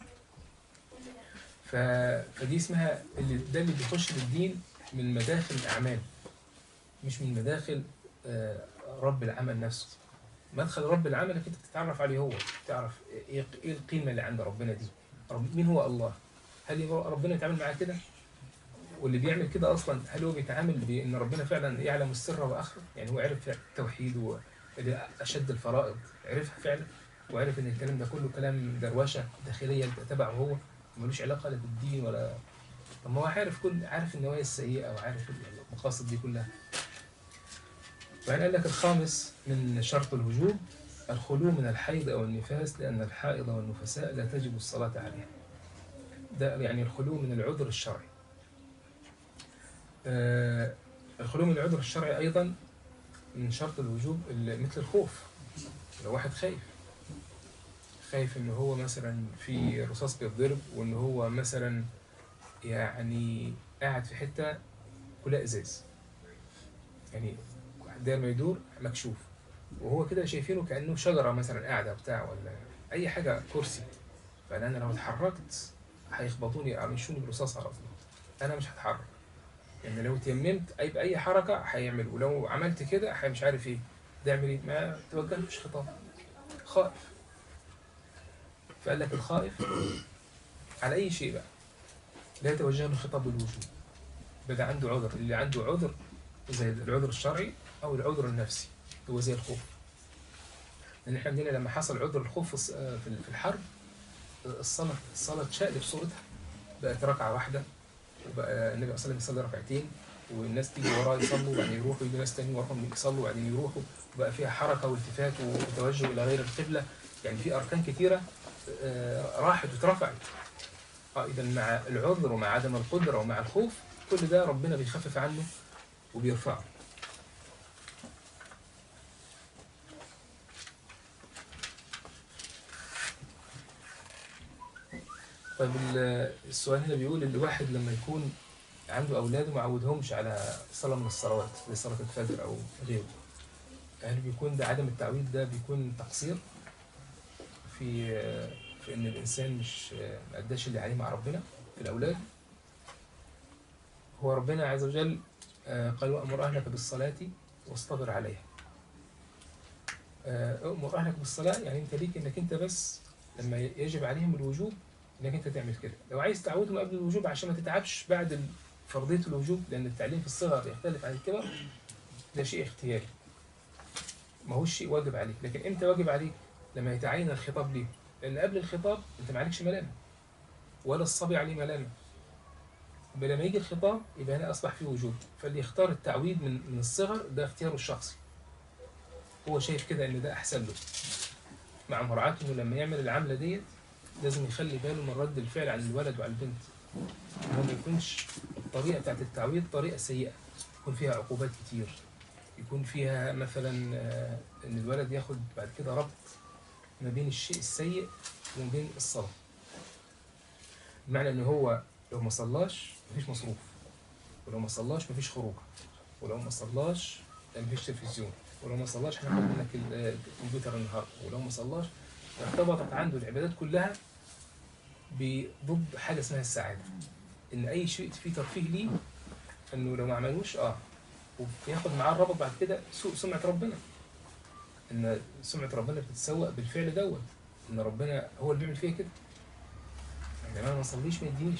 ف... فدي اسمها اللي ده اللي بيخش للدين من مداخل الاعمال مش من مداخل آه، رب العمل نفسه مدخل رب العمل انك انت بتتعرف عليه هو تعرف ايه ايه القيمه اللي عند ربنا دي رب مين هو الله هل هو ربنا يتعامل معاه كده واللي بيعمل كده اصلا هل هو بيتعامل بان ربنا فعلا يعلم السر واخره يعني هو عرف التوحيد واشد الفرائض عرفها فعلا وعرف ان الكلام ده كله كلام دروشه داخليه تبعه هو ملوش علاقه لا بالدين ولا طب ما هو عارف كل عارف النوايا السيئه وعارف المقاصد دي كلها وبعدين قال لك الخامس من شرط الوجوب الخلو من الحيض او النفاس لان الحائض والنفساء لا تجب الصلاه عليها ده يعني الخلو من العذر الشرعي آه الخلو من العذر الشرعي ايضا من شرط الوجوب ال- مثل الخوف لو واحد خايف خايف ان هو مثلا في رصاص بيتضرب وان هو مثلا يعني قاعد في حته كلها ازاز يعني داير ما يدور مكشوف وهو كده شايفينه كانه شجره مثلا قاعده بتاع ولا اي حاجه كرسي فانا لو اتحركت هيخبطوني او يشوني برصاص على طول انا مش هتحرك يعني لو تيممت اي باي حركه هيعمل ولو عملت كده هي مش عارف ايه ده يعمل ايه ما توجهلوش خطاب خائف فقال لك الخائف على اي شيء بقى لا يتوجه له خطاب الوجوب بدا عنده عذر اللي عنده عذر زي العذر الشرعي او العذر النفسي هو زي الخوف لان احنا عندنا لما حصل عذر الخوف في الص- في في الحرب الصلاه الصلاه اتشقلب صورتها بقت ركعه واحده وبقى النبي صلى الله عليه وسلم يصلي ركعتين والناس تيجي وراه يصلوا وبعدين يروحوا يجي ناس تاني وراهم يصلوا وبعدين يروحوا وبقى فيها حركه والتفات وتوجه الى غير القبله يعني في اركان كثيره آه، راحت واترفعت اه اذا مع العذر ومع عدم القدره ومع الخوف كل ده ربنا بيخفف عنه وبيرفعه طيب ال- السؤال هنا بيقول الواحد لما يكون عنده أولاد وما عودهمش على صلاة من الصلوات زي صلاة الفجر أو غيره هل بيكون ده عدم التعويض ده بيكون تقصير في في إن الإنسان مش ما أداش اللي عليه مع ربنا في الأولاد هو ربنا عز وجل آه، قال وأمر أهلك بالصلاة واصطبر عليها آه، أمر أهلك بالصلاة يعني أنت ليك إنك أنت بس لما يجب عليهم الوجوب إنك أنت تعمل كده لو عايز تعودهم قبل الوجوب عشان ما تتعبش بعد ال- فرضية الوجوب لأن التعليم في الصغر يختلف عن الكبر ده شيء اختياري ما هوش شيء واجب عليك لكن امتى واجب عليك لما يتعين الخطاب ليه لان قبل الخطاب انت ما عليكش ملامه ولا الصبي عليه ملامه يبقى لما يجي الخطاب يبقى هنا اصبح فيه وجوب فاللي يختار التعويض من من الصغر ده اختياره الشخصي هو شايف كده ان ده احسن له مع مراعاة انه لما يعمل العمله ديت لازم يخلي باله من رد الفعل على الولد وعلى البنت إن هو ما يكونش الطريقه بتاعت التعويض طريقه سيئه يكون فيها عقوبات كتير يكون فيها مثلا آه، ان الولد ياخد بعد كده ربط ما بين الشيء السيء وما بين الصلاة بمعنى ان هو لو ما صلاش مفيش مصروف ولو ما صلاش مفيش خروج ولو ما صلاش مفيش تلفزيون ولو ما صلاش هناخد منك ال- الكمبيوتر النهارده ولو ما صلاش ارتبطت عنده العبادات كلها بضد حاجه اسمها السعاده ان اي شيء فيه ترفيه ليه انه لو ما عملوش اه وياخد معاه الربط بعد كده سوء سمعه ربنا ان سمعه ربنا بتتسوق بالفعل دوت ان ربنا هو اللي بيعمل فيها كده يعني انا ما اصليش ما يدينيش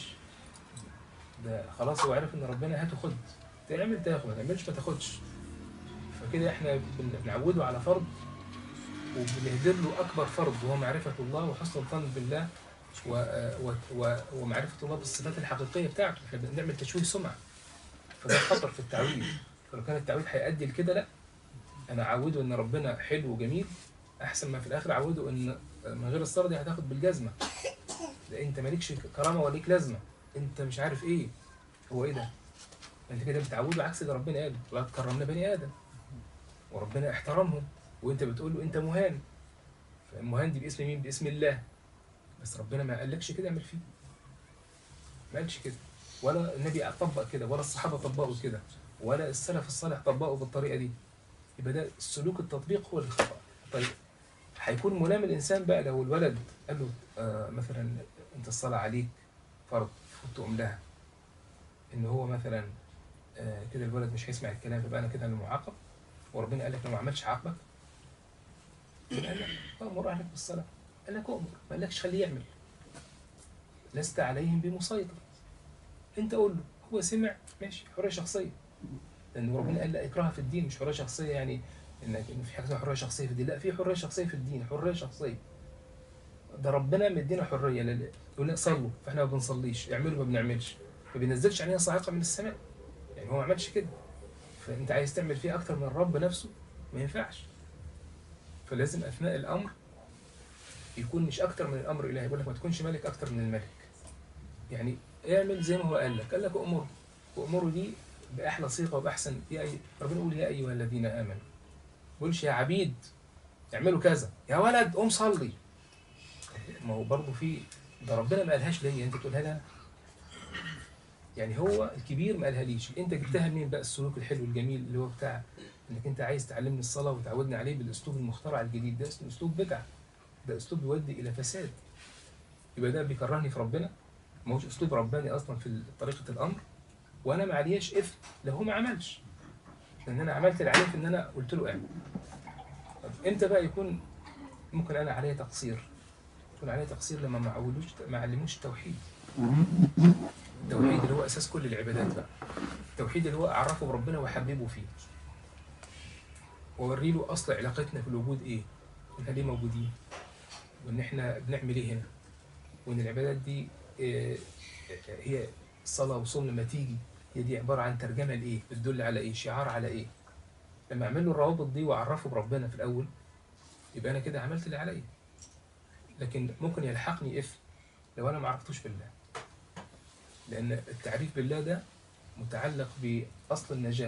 ده خلاص هو عارف ان ربنا هات وخد تعمل تاخد ما تعملش ما تاخدش فكده احنا بن- بنعوده على فرض وبنهدر له اكبر فرض وهو معرفه الله وحسن الظن بالله و... و... و... ومعرفه الله بالصفات الحقيقيه بتاعته احنا بنعمل تشويه سمعه فده خطر في التعويض فلو كان التعويض هيؤدي لكده لا انا اعوده ان ربنا حلو وجميل احسن ما في الاخر اعوده ان من غير الصلاه دي هتاخد بالجزمه ده انت مالكش كرامه وليك لازمه انت مش عارف ايه هو ايه ده انت كده بتعوده عكس اللي ربنا قال لا تكرمنا بني ادم وربنا احترمهم وانت بتقول له انت مهان فالمهان دي باسم مين باسم الله بس ربنا ما قالكش كده اعمل فيه ما قالش كده ولا النبي طبق كده ولا الصحابه طبقوا كده ولا السلف الصالح طبقوا بالطريقه دي يبقى ده سلوك التطبيق هو الخطا طيب هيكون ملام الانسان بقى لو الولد قال له آه مثلا انت الصلاه عليك فرض المفروض تقوم لها ان هو مثلا آه كده الولد مش هيسمع الكلام فبقى انا كده انا معاقب وربنا قال لك لو ما عملتش عاقبك قال لك امر اهلك بالصلاه قال لك امر ما قالكش خليه يعمل لست عليهم بمسيطر انت قول له هو سمع ماشي حريه شخصيه لان ربنا قال لا اكراه في الدين مش حريه شخصيه يعني انك ان في حاجه اسمها حريه شخصيه في الدين لا في حريه شخصيه في الدين حريه شخصيه ده ربنا مدينا حريه لا- يقول لك صلوا فاحنا ما بنصليش اعملوا ما بنعملش ما بينزلش علينا صاعقه من السماء يعني هو ما عملش كده فانت عايز تعمل فيه اكتر من الرب نفسه ما ينفعش فلازم اثناء الامر يكون مش اكتر من الامر الهي يقول لك ما تكونش ملك اكتر من الملك يعني اعمل زي ما هو قال لك قال لك امر وامره دي باحلى صيغه وباحسن يا أي... ربنا يقول يا ايها الذين امنوا ما يقولش يا عبيد اعملوا كذا يا ولد قوم صلي ما هو برضه في ده ربنا ما قالهاش ليا انت تقولها لها يعني هو الكبير ما قالها ليش انت جبتها منين بقى السلوك الحلو الجميل اللي هو بتاع انك انت عايز تعلمني الصلاه وتعودني عليه بالاسلوب المخترع الجديد ده اسمه اسلوب بدع ده اسلوب بيودي الى فساد يبقى ده بيكرهني في ربنا ما هوش اسلوب رباني اصلا في طريقه الامر وانا ما علياش اثم لو هو ما عملش لان انا عملت اللي عليه في ان انا قلت له اعمل طب امتى بقى يكون ممكن انا عليا تقصير يكون عليا تقصير لما ما عودوش ما علموش التوحيد التوحيد اللي هو اساس كل العبادات بقى التوحيد اللي هو اعرفه بربنا واحببه فيه واوري له اصل علاقتنا في الوجود ايه احنا ليه موجودين وان احنا بنعمل ايه هنا وان العبادات دي آه، هي الصلاه وصوم لما تيجي هي دي عباره عن ترجمه لايه بتدل على ايه شعار على ايه لما اعمل له الروابط دي واعرفه بربنا في الاول يبقى انا كده عملت اللي عليا لكن ممكن يلحقني اثم لو انا ما عرفتوش بالله لان التعريف بالله ده متعلق باصل النجاه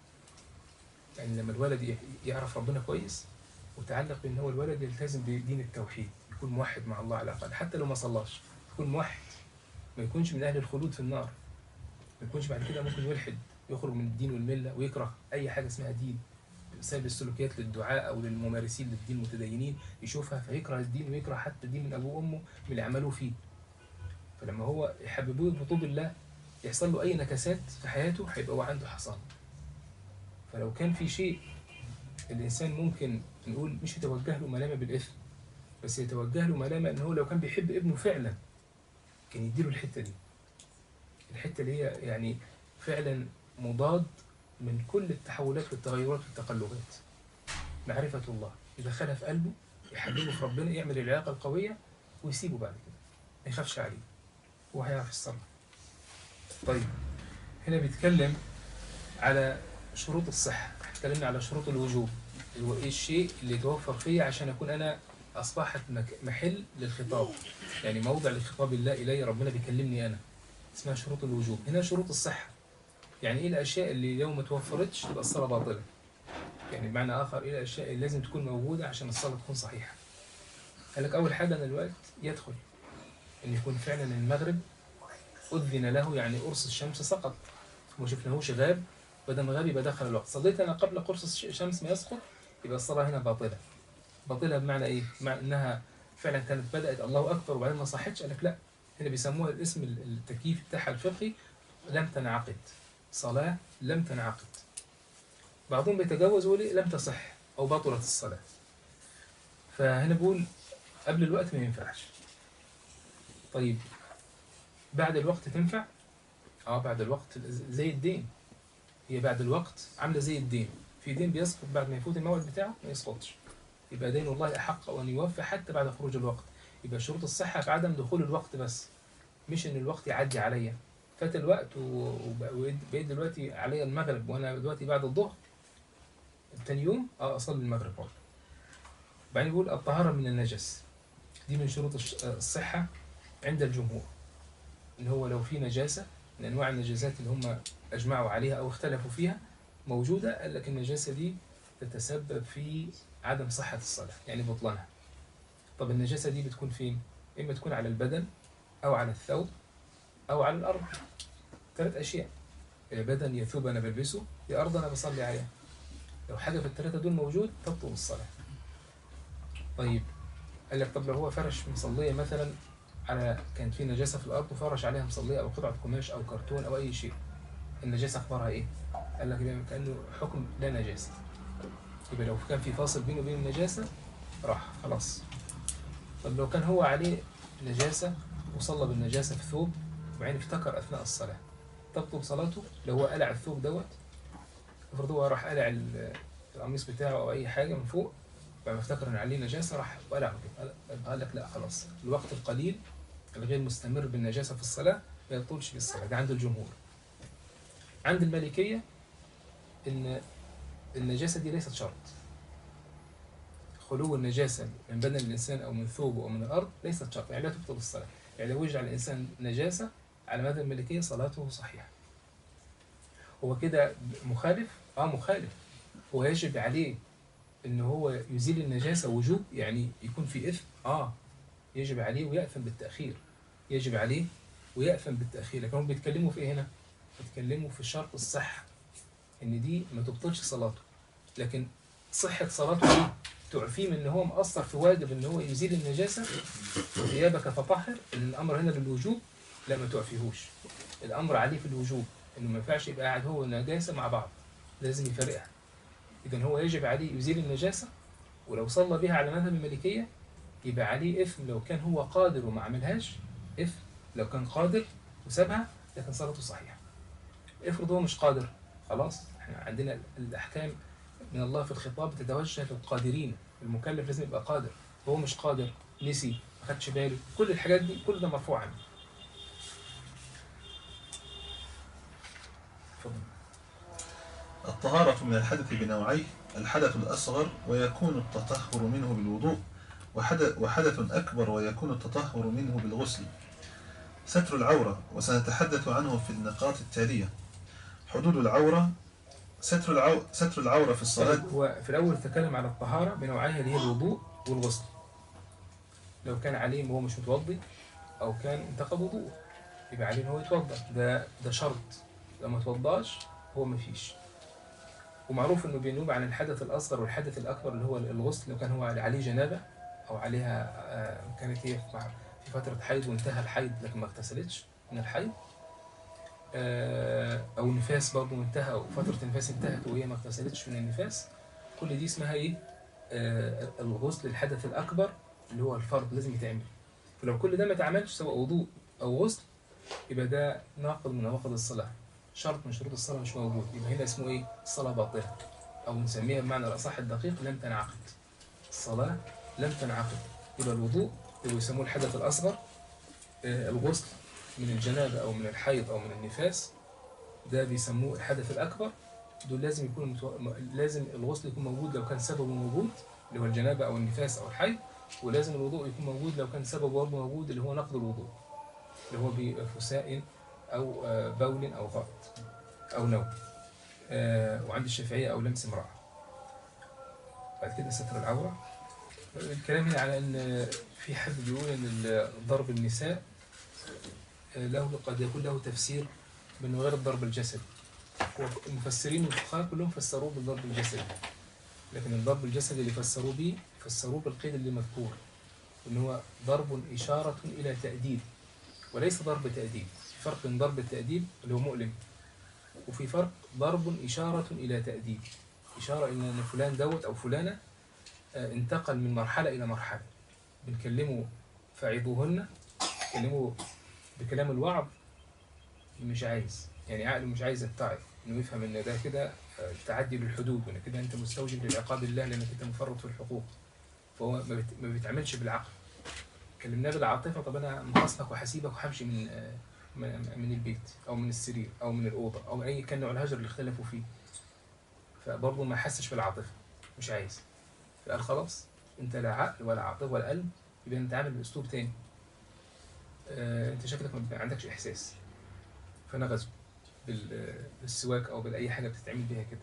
يعني لما الولد ي- يعرف ربنا كويس متعلق بان هو الولد يلتزم بدين التوحيد يكون موحد مع الله على الاقل حتى لو ما صلاش يكون موحد ما يكونش من أهل الخلود في النار ما يكونش بعد كده ممكن يلحد يخرج من الدين والملة ويكره أي حاجة اسمها دين بسبب السلوكيات للدعاء أو للممارسين للدين المتدينين يشوفها فيكره الدين ويكره حتى الدين من أبوه وأمه من اللي عملوه فيه فلما هو يحببوه بطوب الله يحصل له أي نكسات في حياته هيبقى هو عنده حصان فلو كان في شيء الإنسان ممكن نقول مش يتوجه له ملامة بالإثم بس يتوجه له ملامة إن هو لو كان بيحب ابنه فعلا كان يديله الحتة دي الحتة اللي هي يعني فعلا مضاد من كل التحولات والتغيرات والتقلبات معرفة الله يدخلها في قلبه يحببه في ربنا يعمل العلاقة القوية ويسيبه بعد كده ما يخافش عليه هو هيعرف الصلاة طيب هنا بيتكلم على شروط الصحة اتكلمنا على شروط الوجوب اللي هو ايه الشيء اللي يتوفر فيه عشان اكون انا اصبحت مك- محل للخطاب يعني موضع لخطاب الله الي ربنا بيكلمني انا اسمها شروط الوجوب هنا شروط الصحة يعني ايه الاشياء اللي لو ما توفرتش تبقى الصلاة باطلة يعني بمعنى اخر ايه الاشياء اللي لازم تكون موجودة عشان الصلاة تكون صحيحة قال لك اول حاجة ان الوقت يدخل ان يكون فعلا المغرب أذن له يعني قرص الشمس سقط وما شفناهوش غاب بدل ما غاب يبقى دخل الوقت صليت أنا قبل قرص الش- الشمس ما يسقط يبقى الصلاة هنا باطلة باطلة بمعنى إيه؟ بمعنى إنها فعلا كانت بدأت الله أكبر وبعدين ما صحتش قال لك لا هنا بيسموها الاسم ال- التكييف بتاعها الفقهي لم تنعقد صلاة لم تنعقد بعضهم بيتجاوز ويقول إيه؟ لم تصح أو بطلت الصلاة فهنا بقول قبل الوقت ما ينفعش طيب بعد الوقت تنفع اه بعد الوقت زي الدين هي بعد الوقت عامله زي الدين في دين بيسقط بعد ما يفوت الموعد بتاعه ما يسقطش يبقى دين الله احق وان يوفى حتى بعد خروج الوقت يبقى شروط الصحه في عدم دخول الوقت بس مش ان الوقت يعدي عليا فات الوقت و- وب- وبقيت دلوقتي عليا المغرب وانا دلوقتي بعد الظهر تاني يوم اه اصلي المغرب برضه بعدين يقول الطهاره من النجس دي من شروط الش- الصحه عند الجمهور ان هو لو في نجاسه من انواع النجاسات اللي هم اجمعوا عليها او اختلفوا فيها موجوده قال لك النجاسه دي تتسبب في عدم صحه الصلاه يعني بطلانها طب النجاسه دي بتكون فين اما تكون على البدن او على الثوب او على الارض ثلاث اشياء يا بدن يا ثوب انا بلبسه يا ارض انا بصلي عليها لو حاجه في الثلاثه دول موجود تبطل الصلاه طيب قال لك طب لو هو فرش مصليه مثلا على كان في نجاسة في الأرض وفرش عليها مصلية أو قطعة قماش أو كرتون أو أي شيء النجاسة أخبارها إيه؟ قال لك يبقى كأنه حكم لا نجاسة يبقى لو كان في فاصل بينه وبين النجاسة راح خلاص طب لو كان هو عليه نجاسة وصلى بالنجاسة في ثوب وبعدين افتكر أثناء الصلاة تبطل صلاته لو هو قلع الثوب دوت افرض هو راح قلع ال- القميص بتاعه أو أي حاجة من فوق بعد ما افتكر إن عليه نجاسة راح وقلعه كده قال- قال لك لا خلاص الوقت القليل الغير مستمر بالنجاسة في الصلاة ما يطولش في الصلاة ده عند الجمهور عند المالكية إن النجاسة دي ليست شرط خلو النجاسة من بدن الإنسان أو من ثوبه أو من الأرض ليست شرط يعني لا تبطل الصلاة يعني لو وجد على الإنسان نجاسة على مدى المالكية صلاته صحيحة هو كده مخالف؟ آه مخالف هو يجب عليه إن هو يزيل النجاسة وجوب يعني يكون في إثم آه يجب عليه ويأثم بالتأخير يجب عليه ويأثم بالتأخير لكن هم بيتكلموا في إيه هنا؟ بيتكلموا في شرط الصحة إن دي ما تبطلش صلاته لكن صحة صلاته دي تعفيه من إن هو مقصر في واجب إن هو يزيل النجاسة وثيابك فطهر إن الأمر هنا للوجوب لا ما تعفيهوش الأمر عليه في الوجوب إنه ما ينفعش يبقى قاعد هو والنجاسة مع بعض لازم يفرقها إذا هو يجب عليه يزيل النجاسة ولو صلى بها على مذهب المالكية يبقى عليه إثم لو كان هو قادر وما عملهاش إثم لو كان قادر وسابها لكن صلاته صحيحة افرض هو مش قادر خلاص احنا عندنا الأحكام من الله في الخطاب تتوجه للقادرين المكلف لازم يبقى قادر هو مش قادر نسي ما خدش باله كل الحاجات دي كل ده مرفوع عنه اتفضل. الطهارة من الحدث بنوعيه الحدث الأصغر ويكون التطهر منه بالوضوء وحدث, وحدث أكبر ويكون التطهر منه بالغسل ستر العورة وسنتحدث عنه في النقاط التالية حدود العورة ستر, العو... ستر العورة في الصلاة طيب هو في الأول تكلم على الطهارة بنوعيها اللي هي الوضوء والغسل لو كان عليه وهو مش متوضي او كان انتقض وضوءه يبقى عليه ان هو يتوضا ده ده شرط لو ما توضاش هو ما فيش ومعروف انه بينوب عن الحدث الاصغر والحدث الاكبر اللي هو الغسل لو كان هو عليه جنابه او عليها آه، كانت هي مع- في فتره حيض وانتهى الحيض لكن ما اغتسلتش من الحيض آه، او نفاس برضه انتهى او فتره النفاس انتهت وهي ما اغتسلتش من النفاس كل دي اسمها ايه آه، الغسل الحدث الاكبر اللي هو الفرض لازم يتعمل فلو كل ده ما اتعملش سواء وضوء او غسل يبقى ده ناقض من نواقض الصلاه شرط من شروط الصلاه مش موجود يبقى هنا اسمه ايه الصلاه باطله او نسميها بمعنى الاصح الدقيق لم تنعقد الصلاه لم تنعقد يبقى الوضوء اللي يسموه الحدث الاصغر آه، الغسل من الجنابه او من الحيض او من النفاس ده بيسموه الحدث الاكبر دول لازم يكون متو... م- لازم الغسل يكون موجود لو كان سببه موجود اللي هو الجنابه او النفاس او الحيض ولازم الوضوء يكون موجود لو كان سببه برضه موجود اللي هو نقض الوضوء اللي هو بفساء او آه، بول او غائط او نوم آه، وعند الشافعيه او لمس امراه بعد كده ستر العوره الكلام هنا على ان في حد بيقول ان ال- ضرب النساء آه، له قد يكون له تفسير من غير الضرب الجسدي المفسرين والفقهاء كلهم فسروه بالضرب الجسدي لكن الضرب الجسدي اللي فسروه به فسروه بالقيد اللي مذكور ان هو ضرب اشاره الى تاديب وليس ضرب تاديب في فرق بين ضرب التاديب اللي هو مؤلم وفي فرق ضرب اشاره الى تاديب اشاره الى ان فلان دوت او فلانه آه، انتقل من مرحله الى مرحله بنكلمه فعظوهن بنكلمه بكلام الوعظ مش عايز يعني عقله مش عايز يتعظ انه يفهم ان ده كده آه، تعدي بالحدود وان كده انت مستوجب للعقاب الله لانك انت مفرط في الحقوق فهو ما بت- ما بيتعملش بالعقل كلمناه بالعاطفه طب انا مخاصمك وحسيبك وهمشي من آه، من من البيت او من السرير او من الاوضه او اي كان نوع الهجر اللي اختلفوا فيه فبرضه ما حسش بالعاطفه مش عايز فقال خلاص انت لا عقل ولا عاطفه ولا قلب يبقى نتعامل باسلوب تاني آه، انت شكلك ما عندكش احساس فنغزه بال- بالسواك او باي حاجه بتتعمل بيها كده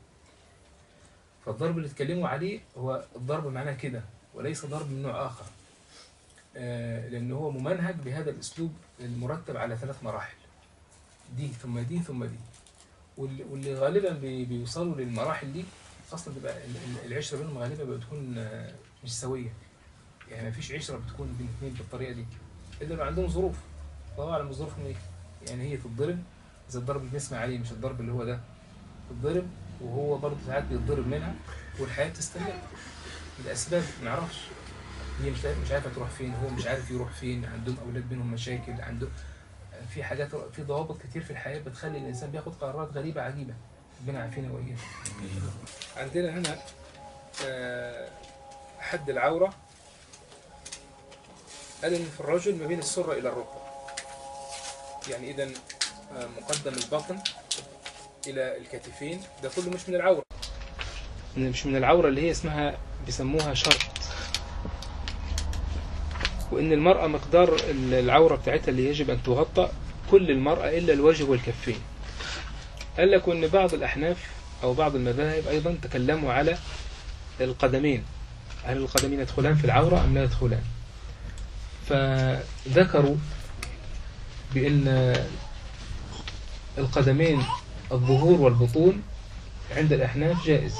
فالضرب اللي اتكلموا عليه هو الضرب معناه كده وليس ضرب من نوع اخر آه، لان هو ممنهج بهذا الاسلوب المرتب على ثلاث مراحل دي ثم دي ثم دي واللي واللي غالبا بي- بيوصلوا للمراحل دي اصلا بيبقى ال- ال- العشره بينهم غالبا بتكون آه، مش سويه يعني ما فيش عشره بتكون بين اثنين بالطريقه دي الا لو عندهم ظروف الله اعلم ظروفهم ايه يعني هي تتضرب زي الضرب اللي بنسمع عليه مش الضرب اللي هو ده تتضرب وهو برضه ساعات بيتضرب منها والحياه تستمر الاسباب ما نعرفش هي مش عارف- مش عارفه تروح فين هو مش عارف يروح فين عندهم اولاد بينهم مشاكل عندهم في حاجات في ضوابط كتير في الحياه بتخلي الانسان بياخد قرارات غريبه عجيبه ربنا عافينا واياكم عندنا هنا آه، حد العوره قال ان في الرجل ما بين السره الى الركبه يعني اذا آه، مقدم البطن الى الكتفين ده كله مش من العوره مش من العوره اللي هي اسمها بيسموها شرط وان المراه مقدار العوره بتاعتها اللي يجب ان تغطى كل المراه الا الوجه والكفين قال لك ان بعض الاحناف او بعض المذاهب ايضا تكلموا على القدمين هل القدمين يدخلان في العوره ام لا يدخلان فذكروا بان القدمين الظهور والبطون عند الأحناف جائز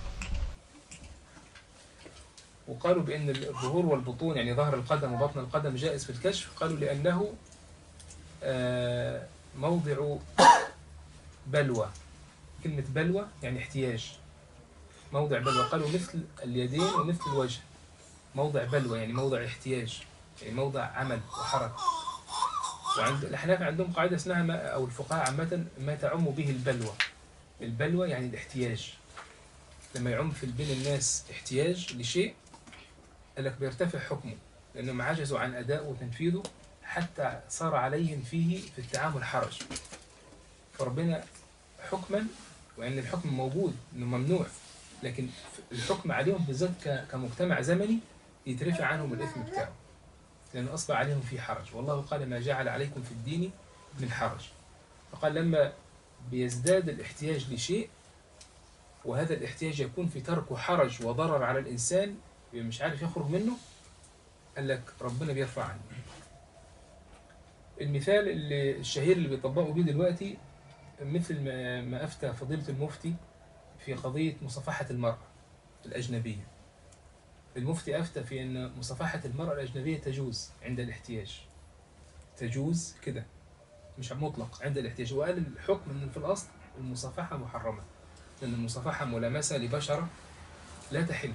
وقالوا بأن الظهور والبطون يعني ظهر القدم وبطن القدم جائز في الكشف قالوا لأنه آه، موضع بلوى كلمة بلوى يعني احتياج موضع بلوى قالوا مثل اليدين ومثل الوجه موضع بلوى يعني موضع احتياج يعني موضع عمل وحركة وعند الأحناف عندهم قاعدة اسمها ما أو الفقهاء عامة ما تعم به البلوى البلوى يعني الاحتياج لما يعم في بين الناس احتياج لشيء قال لك بيرتفع حكمه لأنهم عجزوا عن أدائه وتنفيذه حتى صار عليهم فيه في التعامل حرج فربنا حكما وأن الحكم موجود إنه ممنوع لكن الحكم عليهم بالذات ك- كمجتمع زمني يترفع عنهم الإثم بتاعه لأنه أصبح عليهم في حرج والله قال ما جعل عليكم في الدين من حرج فقال لما بيزداد الاحتياج لشيء وهذا الاحتياج يكون في تركه حرج وضرر على الإنسان مش عارف يخرج منه قال لك ربنا بيرفع عنه المثال اللي الشهير اللي بيطبقوا بيه دلوقتي مثل ما ما أفتى فضيلة المفتي في قضية مصافحة المرأة الأجنبية المفتي أفتى في أن مصافحة المرأة الأجنبية تجوز عند الاحتياج تجوز كده مش مطلق عند الاحتياج وقال الحكم أن في الأصل المصافحة محرمة لأن المصافحة ملامسة لبشرة لا تحل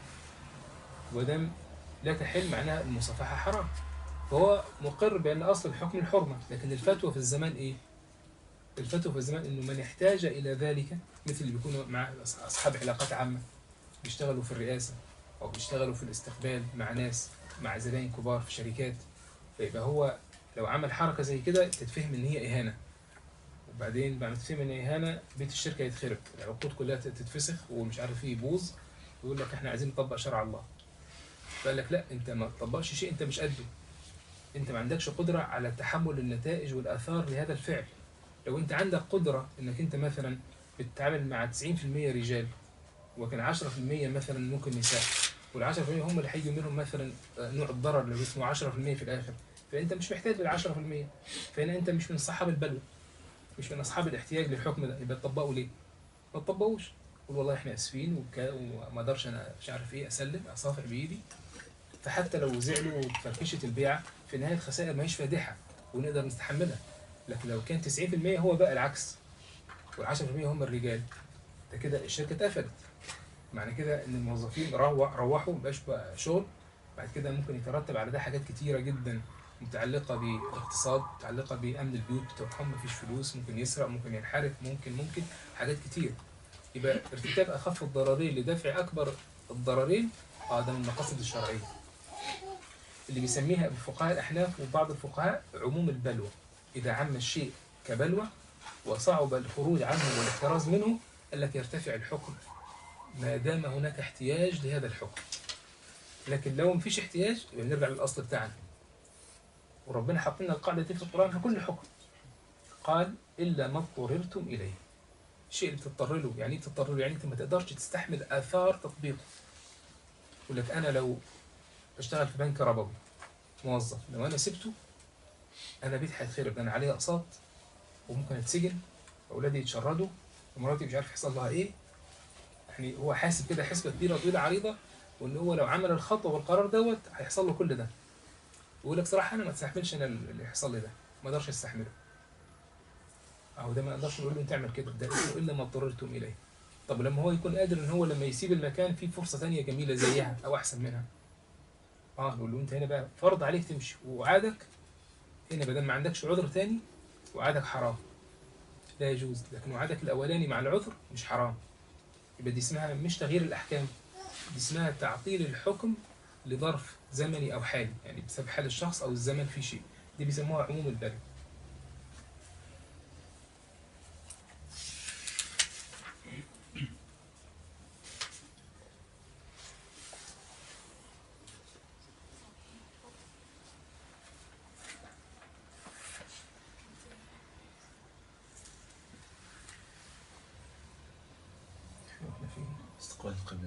ودم لا تحل معناها المصافحة حرام فهو مقر بأن أصل الحكم الحرمة لكن الفتوى في الزمان إيه؟ الفتوى في الزمان إنه من احتاج إلى ذلك مثل اللي بيكونوا مع أصحاب علاقات عامة بيشتغلوا في الرئاسة أو بيشتغلوا في الاستقبال مع ناس مع زباين كبار في شركات فيبقى هو لو عمل حركة زي كده تتفهم إن هي إهانة وبعدين بعد ما تتفهم إن هي إهانة بيت الشركة يتخرب العقود كلها تتفسخ ومش عارف إيه يبوظ ويقول لك إحنا عايزين نطبق شرع الله فقال لك لا أنت ما تطبقش شيء أنت مش قده أنت ما عندكش قدرة على تحمل النتائج والآثار لهذا الفعل لو أنت عندك قدرة إنك أنت مثلا بتتعامل مع 90% رجال وكان 10% مثلا ممكن نساء وال 10% هم اللي هيجوا منهم مثلا نوع الضرر اللي اسمه 10% في الاخر فانت مش محتاج لل 10% فهنا انت مش من صحاب البلوى مش من اصحاب الاحتياج للحكم ده يبقى تطبقه ليه؟ ما تطبقوش قول والله احنا اسفين وك- وما اقدرش انا مش عارف ايه اسلم اصافح بايدي فحتى لو زعلوا وفركشت البيعه في النهايه الخسائر ما هيش فادحه ونقدر نستحملها لكن لو كان 90% هو بقى العكس وال 10% هم الرجال ده كده الشركه اتقفلت معنى كده ان الموظفين روح روحوا مبقاش بقى شغل بعد كده ممكن يترتب على ده حاجات كتيره جدا متعلقه بالاقتصاد متعلقه بامن البيوت بتوعهم مفيش فلوس ممكن يسرق ممكن ينحرف ممكن ممكن حاجات كتير يبقى ارتكاب اخف الضررين لدفع اكبر الضررين اه ده من المقاصد الشرعيه اللي بيسميها الفقهاء الاحناف وبعض الفقهاء عموم البلوى اذا عم الشيء كبلوى وصعب الخروج عنه والاحتراز منه قال لك يرتفع الحكم ما دام هناك احتياج لهذا الحكم لكن لو مفيش احتياج يبقى نرجع للاصل بتاعنا وربنا حط لنا القاعده دي في القران في كل حكم قال الا ما اضطررتم اليه الشيء اللي بتضطر له يعني ايه بتضطر له يعني انت ما تقدرش تستحمل اثار تطبيقه يقول لك انا لو بشتغل في بنك ربوي موظف لو انا سبته انا بيتي هيتخرب انا عليه اقساط وممكن اتسجن واولادي يتشردوا ومراتي مش عارف يحصل لها ايه يعني هو حاسب كده حسبه كبيره طويله عريضه وان هو لو عمل الخطوه والقرار دوت هيحصل له كل ده ويقول لك صراحه انا ما استحملش انا اللي يحصل لي ده ما اقدرش استحمله اهو ده ما نقدرش نقول له انت اعمل كده ده اسمه الا ما اضطررتم اليه طب لما هو يكون قادر ان هو لما يسيب المكان في فرصه ثانيه جميله زيها او احسن منها اه نقول له انت هنا بقى فرض عليك تمشي وعادك هنا بدل ما عندكش عذر تاني وعادك حرام لا يجوز لكن وعدك الاولاني مع العذر مش حرام يبقى دي اسمها مش تغيير الاحكام دي اسمها تعطيل الحكم لظرف زمني او حالي يعني بسبب حال الشخص او الزمن في شيء دي بيسموها عموم البلد احنا فين؟ استقبال القبلة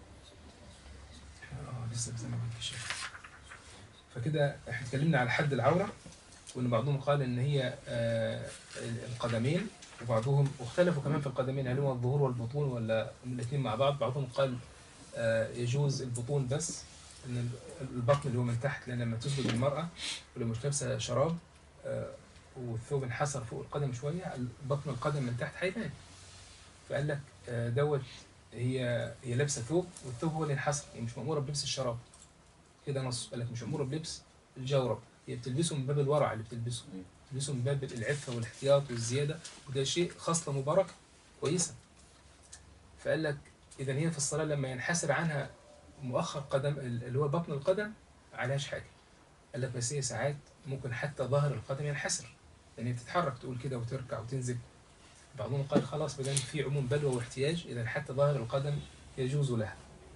اه لسه في زمن الانكشاف فكده احنا اتكلمنا على حد العوره وان بعضهم قال ان هي آه، القدمين وبعضهم واختلفوا كمان في القدمين هل هو الظهور والبطون ولا الاثنين مع بعض بعضهم قال آه، يجوز البطون بس ان البطن اللي هو من تحت لان لما تسجد المراه ولو مش لابسه شراب آه، والثوب انحسر فوق القدم شويه بطن القدم من تحت هيبان فقال لك آه، دوت هي هي لابسه ثوب والثوب هو اللي انحسر هي مش ماموره بلبس الشراب كده نص قال لك مش ماموره بلبس الجورب هي بتلبسه من باب الورع اللي بتلبسه بتلبسه من باب العفه والاحتياط والزياده وده شيء خصله مباركه كويسه فقال لك اذا هي في الصلاه لما ينحسر عنها مؤخر قدم اللي هو بطن القدم عليهاش حاجه قال لك بس هي ساعات ممكن حتى ظهر القدم ينحسر لان هي بتتحرك تقول كده وتركع وتنزل بعضهم قال خلاص بدل في عموم بلوى واحتياج اذا حتى ظاهر القدم يجوز لها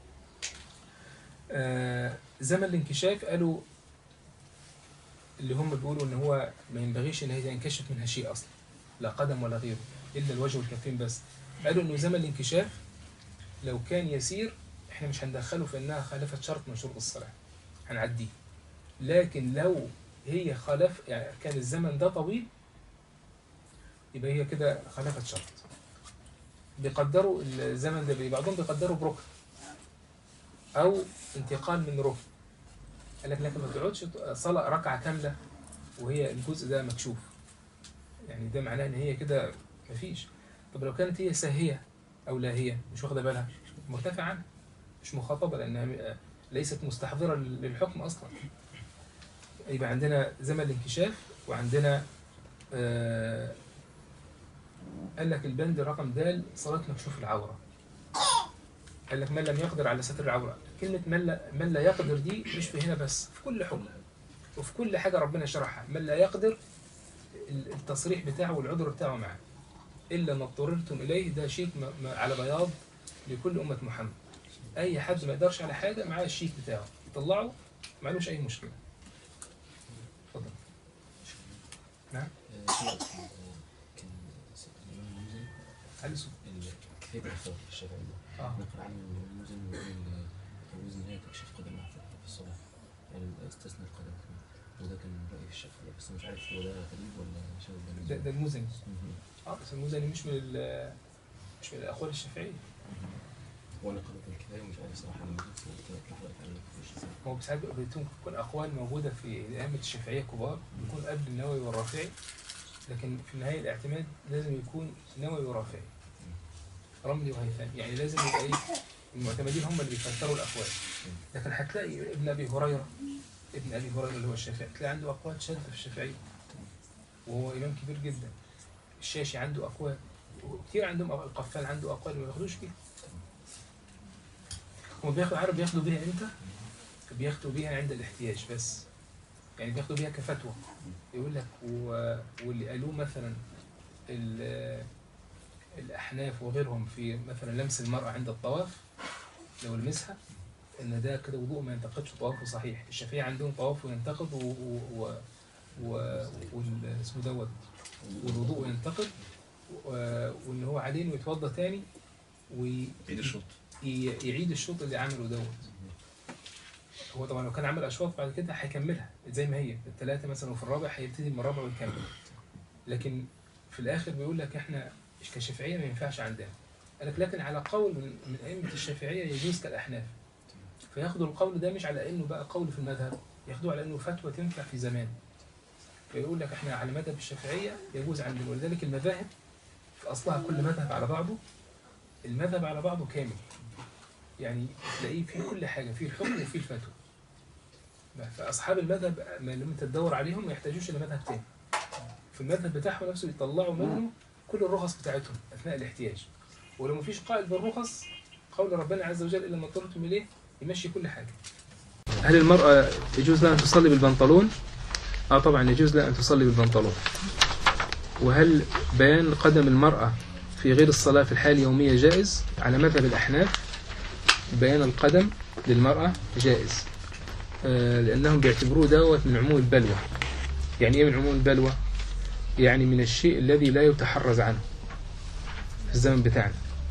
آه، زمن الانكشاف قالوا اللي هم بيقولوا ان هو ما ينبغيش ان هي ينكشف منها شيء اصلا لا قدم ولا غيره الا الوجه والكفين بس قالوا انه زمن الانكشاف لو كان يسير احنا مش هندخله في انها خالفت شرط من شروط الصلاه هنعديه لكن لو هي خالف يعني كان الزمن ده طويل يبقى هي كده خالفت شرط بيقدروا الزمن ده بإيه؟ بعضهم بيقدروا بركن أو انتقال من ركن قال لك لكن ما تقعدش صلاة ركعة كاملة وهي الجزء ده مكشوف يعني ده معناه ان هي كده مفيش طب لو كانت هي ساهية او لاهية مش واخدة بالها مرتفع عنها مش مخاطبة لانها ليست مستحضرة للحكم اصلا يبقى عندنا زمن الانكشاف وعندنا آه قال لك البند رقم د صلاة مكشوف العورة قال لك من لم يقدر على ستر العورة كلمة من لا, من لا يقدر دي مش في هنا بس في كل حكم وفي كل حاجة ربنا شرحها من لا يقدر التصريح بتاعه والعذر بتاعه معاه إلا ما اضطررتم إليه ده شيك م- م- على بياض لكل أمة محمد أي حد ما يقدرش على حاجة معاه الشيك بتاعه يطلعه معلوش أي مشكلة اتفضل نعم آه، في وقت كان آه، كان الإمام المزني علي صوت ال- كيفية الإفطار في الشافعي ده آه. نقل عنه الإمام المزني ويقول آه، يجوز إن هي تكشف قدمها في في الصلاة يعني استثنى القدم كمان وده كان رأي الشافعي بس مش عارف هو ده غريب ولا شاذ ولا ده, ده المزني مهم. اه بس المزني مش من ال- مش من الأقوال الشافعية هو أنا قرأت الكتاب ومش عارف صراحة أنا نزلت وقلت لك لحضرتك عنه مش ازاي هو ساعات بتكون تكون أقوال موجودة في الأئمة الشافعية الكبار بيكون قبل النووي والرافعي لكن في النهاية الاعتماد لازم يكون نووي ورافعي رملي وهيثم يعني لازم يبقى إيه المعتمدين هم اللي بيفسروا الأقوال لكن هتلاقي ابن أبي هريرة ابن أبي هريرة اللي هو الشافعي تلاقي عنده أقوال شاذة في الشافعية وهو إمام كبير جدا الشاشي عنده أقوال وكتير عندهم أقوال. القفال عنده أقوال ما ياخدوش بيها هم بياخدوا عارف بياخدوا بيها امتى؟ بياخدوا بيها عند الاحتياج بس يعني بياخدوا بيها كفتوى يقول لك و... واللي قالوه مثلا ال... الأحناف وغيرهم في مثلا لمس المرأة عند الطواف لو لمسها إن ده كده وضوء ما ينتقدش طوافه صحيح الشافعية عندهم طواف ينتقد و... و... و... و... وال... اسمه دوت والوضوء ينتقد و... وإن هو عليه إنه يتوضأ تاني وي... عيد الشوط ي- يعيد الشوط اللي عمله دوت هو طبعا لو كان عمل اشواط بعد كده هيكملها زي ما هي الثلاثه مثلا وفي الرابع هيبتدي من الرابع ويكمل لكن في الاخر بيقول لك احنا كشافعيه ما ينفعش عندنا قال لك لكن على قول من, من ائمه الشافعيه يجوز كالاحناف فياخدوا القول ده مش على انه بقى قول في المذهب ياخدوه على انه فتوى تنفع في زمان فيقول لك احنا على مذهب الشافعيه يجوز عندنا ولذلك المذاهب في اصلها كل مذهب على بعضه المذهب على بعضه كامل يعني تلاقيه في كل حاجة في الحكم وفي الفتوى فأصحاب المذهب ما لما انت تدور عليهم ما يحتاجوش إلى مذهب تاني في المذهب بتاعهم نفسه يطلعوا منه كل الرخص بتاعتهم أثناء الاحتياج ولو مفيش قائد بالرخص قول ربنا عز وجل إلا ما اضطرتم إليه يمشي كل حاجة هل المرأة يجوز لها أن تصلي بالبنطلون؟ آه طبعا يجوز لها أن تصلي بالبنطلون وهل بيان قدم المرأة في غير الصلاة في الحال اليومية جائز؟ على مذهب الأحناف بيان القدم للمرأة جائز آه، لأنهم بيعتبروه دوت من عموم البلوى يعني إيه من عموم البلوى؟ يعني من الشيء الذي لا يتحرز عنه في الزمن بتاعنا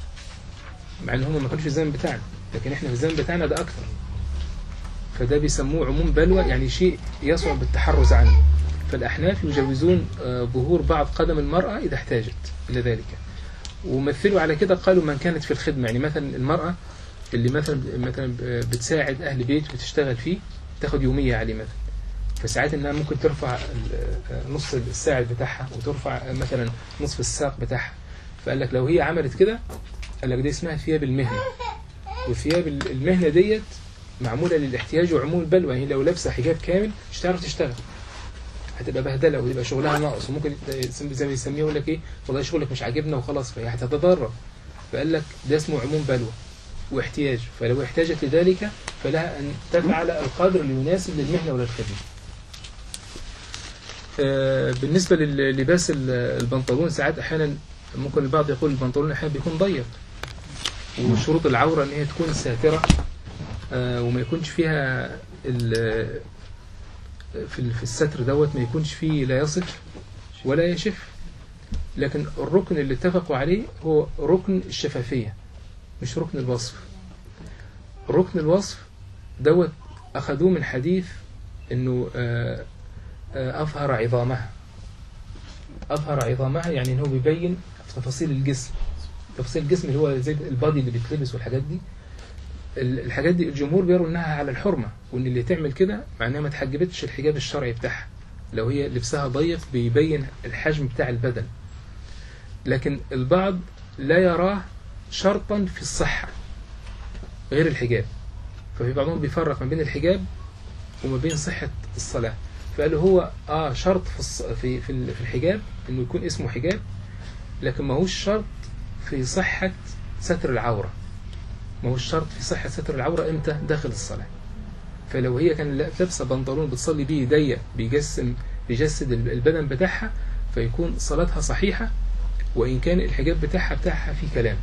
مع ان هم ما كانوش في الزمن بتاعنا لكن احنا في الزمن بتاعنا ده اكثر فده بيسموه عموم بلوى يعني شيء يصعب التحرز عنه فالاحناف يجوزون آه، ظهور بعض قدم المرأة اذا احتاجت الى ذلك ومثلوا على كده قالوا من كانت في الخدمة يعني مثلا المرأة اللي مثلا مثلا بتساعد اهل بيت وتشتغل فيه تاخد يومية عليه مثلا فساعات انها ممكن ترفع ال- نص الساعد بتاعها وترفع مثلا نصف الساق بتاعها فقال لك لو هي عملت كده قال لك دي اسمها ثياب المهنة وثياب ال- المهنة ديت معمولة للاحتياج وعموم البلوى يعني لو لابسة حجاب كامل مش هتعرف تشتغل هتبقى بهدله ويبقى شغلها ناقص وممكن زي ما يسميه يقول لك ايه والله شغلك مش عاجبنا وخلاص فهي هتتضرر فقال لك ده اسمه عموم بلوى واحتياج فلو احتاجت لذلك فلها ان تفعل القدر اللي يناسب للمهنه وللخدمه. آه، بالنسبه للباس ال- البنطلون ساعات احيانا ممكن البعض يقول البنطلون احيانا بيكون ضيق وشروط العوره ان هي تكون ساتره آه، وما يكونش فيها ال- في ال- في الستر دوت ما يكونش فيه لا يصف ولا يشف لكن الركن اللي اتفقوا عليه هو ركن الشفافية مش ركن الوصف ركن الوصف دوت أخذوه من حديث إنه آه، آه، أظهر عظامها أظهر عظامها يعني إن هو بيبين تفاصيل الجسم تفاصيل الجسم اللي هو زي البادي اللي بيتلبس والحاجات دي ال- الحاجات دي الجمهور بيروا انها على الحرمه وان اللي تعمل كده معناها ما تحجبتش الحجاب الشرعي بتاعها لو هي لبسها ضيق بيبين الحجم بتاع البدن لكن البعض لا يراه شرطا في الصحه غير الحجاب ففي بعضهم بيفرق ما بين الحجاب وما بين صحه الصلاه فقالوا هو اه شرط في الص- في في ال- في الحجاب انه يكون اسمه حجاب لكن ما هوش شرط في صحه ستر العوره ما هو الشرط في صحة ستر العورة امتى داخل الصلاة فلو هي كان لابسة بنطلون بتصلي بيه ضيق بيجسم بيجسد البدن بتاعها فيكون صلاتها صحيحة وإن كان الحجاب بتاعها بتاعها فيه كلام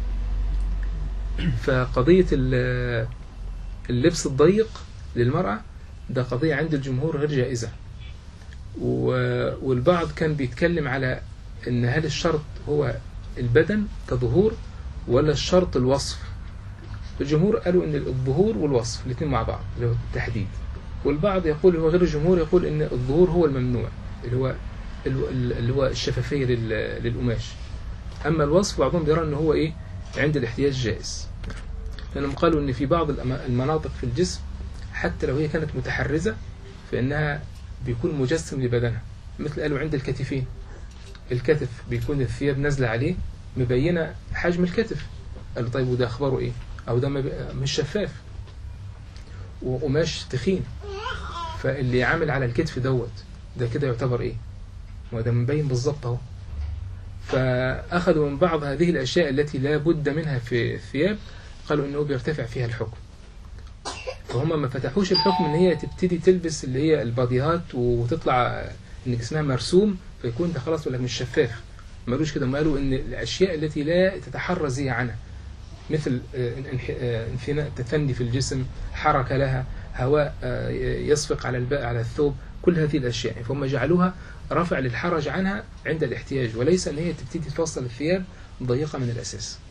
فقضية ال- اللبس الضيق للمرأة ده قضية عند الجمهور غير جائزة و- والبعض كان بيتكلم على ان هل الشرط هو البدن كظهور ولا الشرط الوصف الجمهور قالوا ان الظهور والوصف الاثنين مع بعض اللي هو التحديد والبعض يقول هو غير الجمهور يقول ان الظهور هو الممنوع اللي هو اللي هو الشفافية لل- للقماش اما الوصف بعضهم بيرى ان هو ايه عند الاحتياج جائز لانهم قالوا ان في بعض الأما- المناطق في الجسم حتى لو هي كانت متحرزة فانها بيكون مجسم لبدنها مثل قالوا عند الكتفين الكتف بيكون الثياب نازلة عليه مبينة حجم الكتف قالوا طيب وده اخباره ايه او ده ما بي- مش شفاف وقماش تخين فاللي عامل على الكتف دوت ده كده يعتبر ايه ما ده مبين بالظبط اهو فاخذوا من بعض هذه الاشياء التي لا بد منها في الثياب قالوا انه بيرتفع فيها الحكم فهم ما فتحوش الحكم ان هي تبتدي تلبس اللي هي الباديهات وتطلع ان جسمها مرسوم فيكون ده خلاص ولا مش شفاف ما قالوش كده ما قالوا ان الاشياء التي لا تتحرز هي عنها مثل آه، انح- آه، انفناء تثني في الجسم حركة لها هواء آه، يصفق على الب- على الثوب كل هذه الأشياء فهم جعلوها رفع للحرج عنها عند الاحتياج وليس أن هي تبتدي توصل الثياب ضيقة من الأساس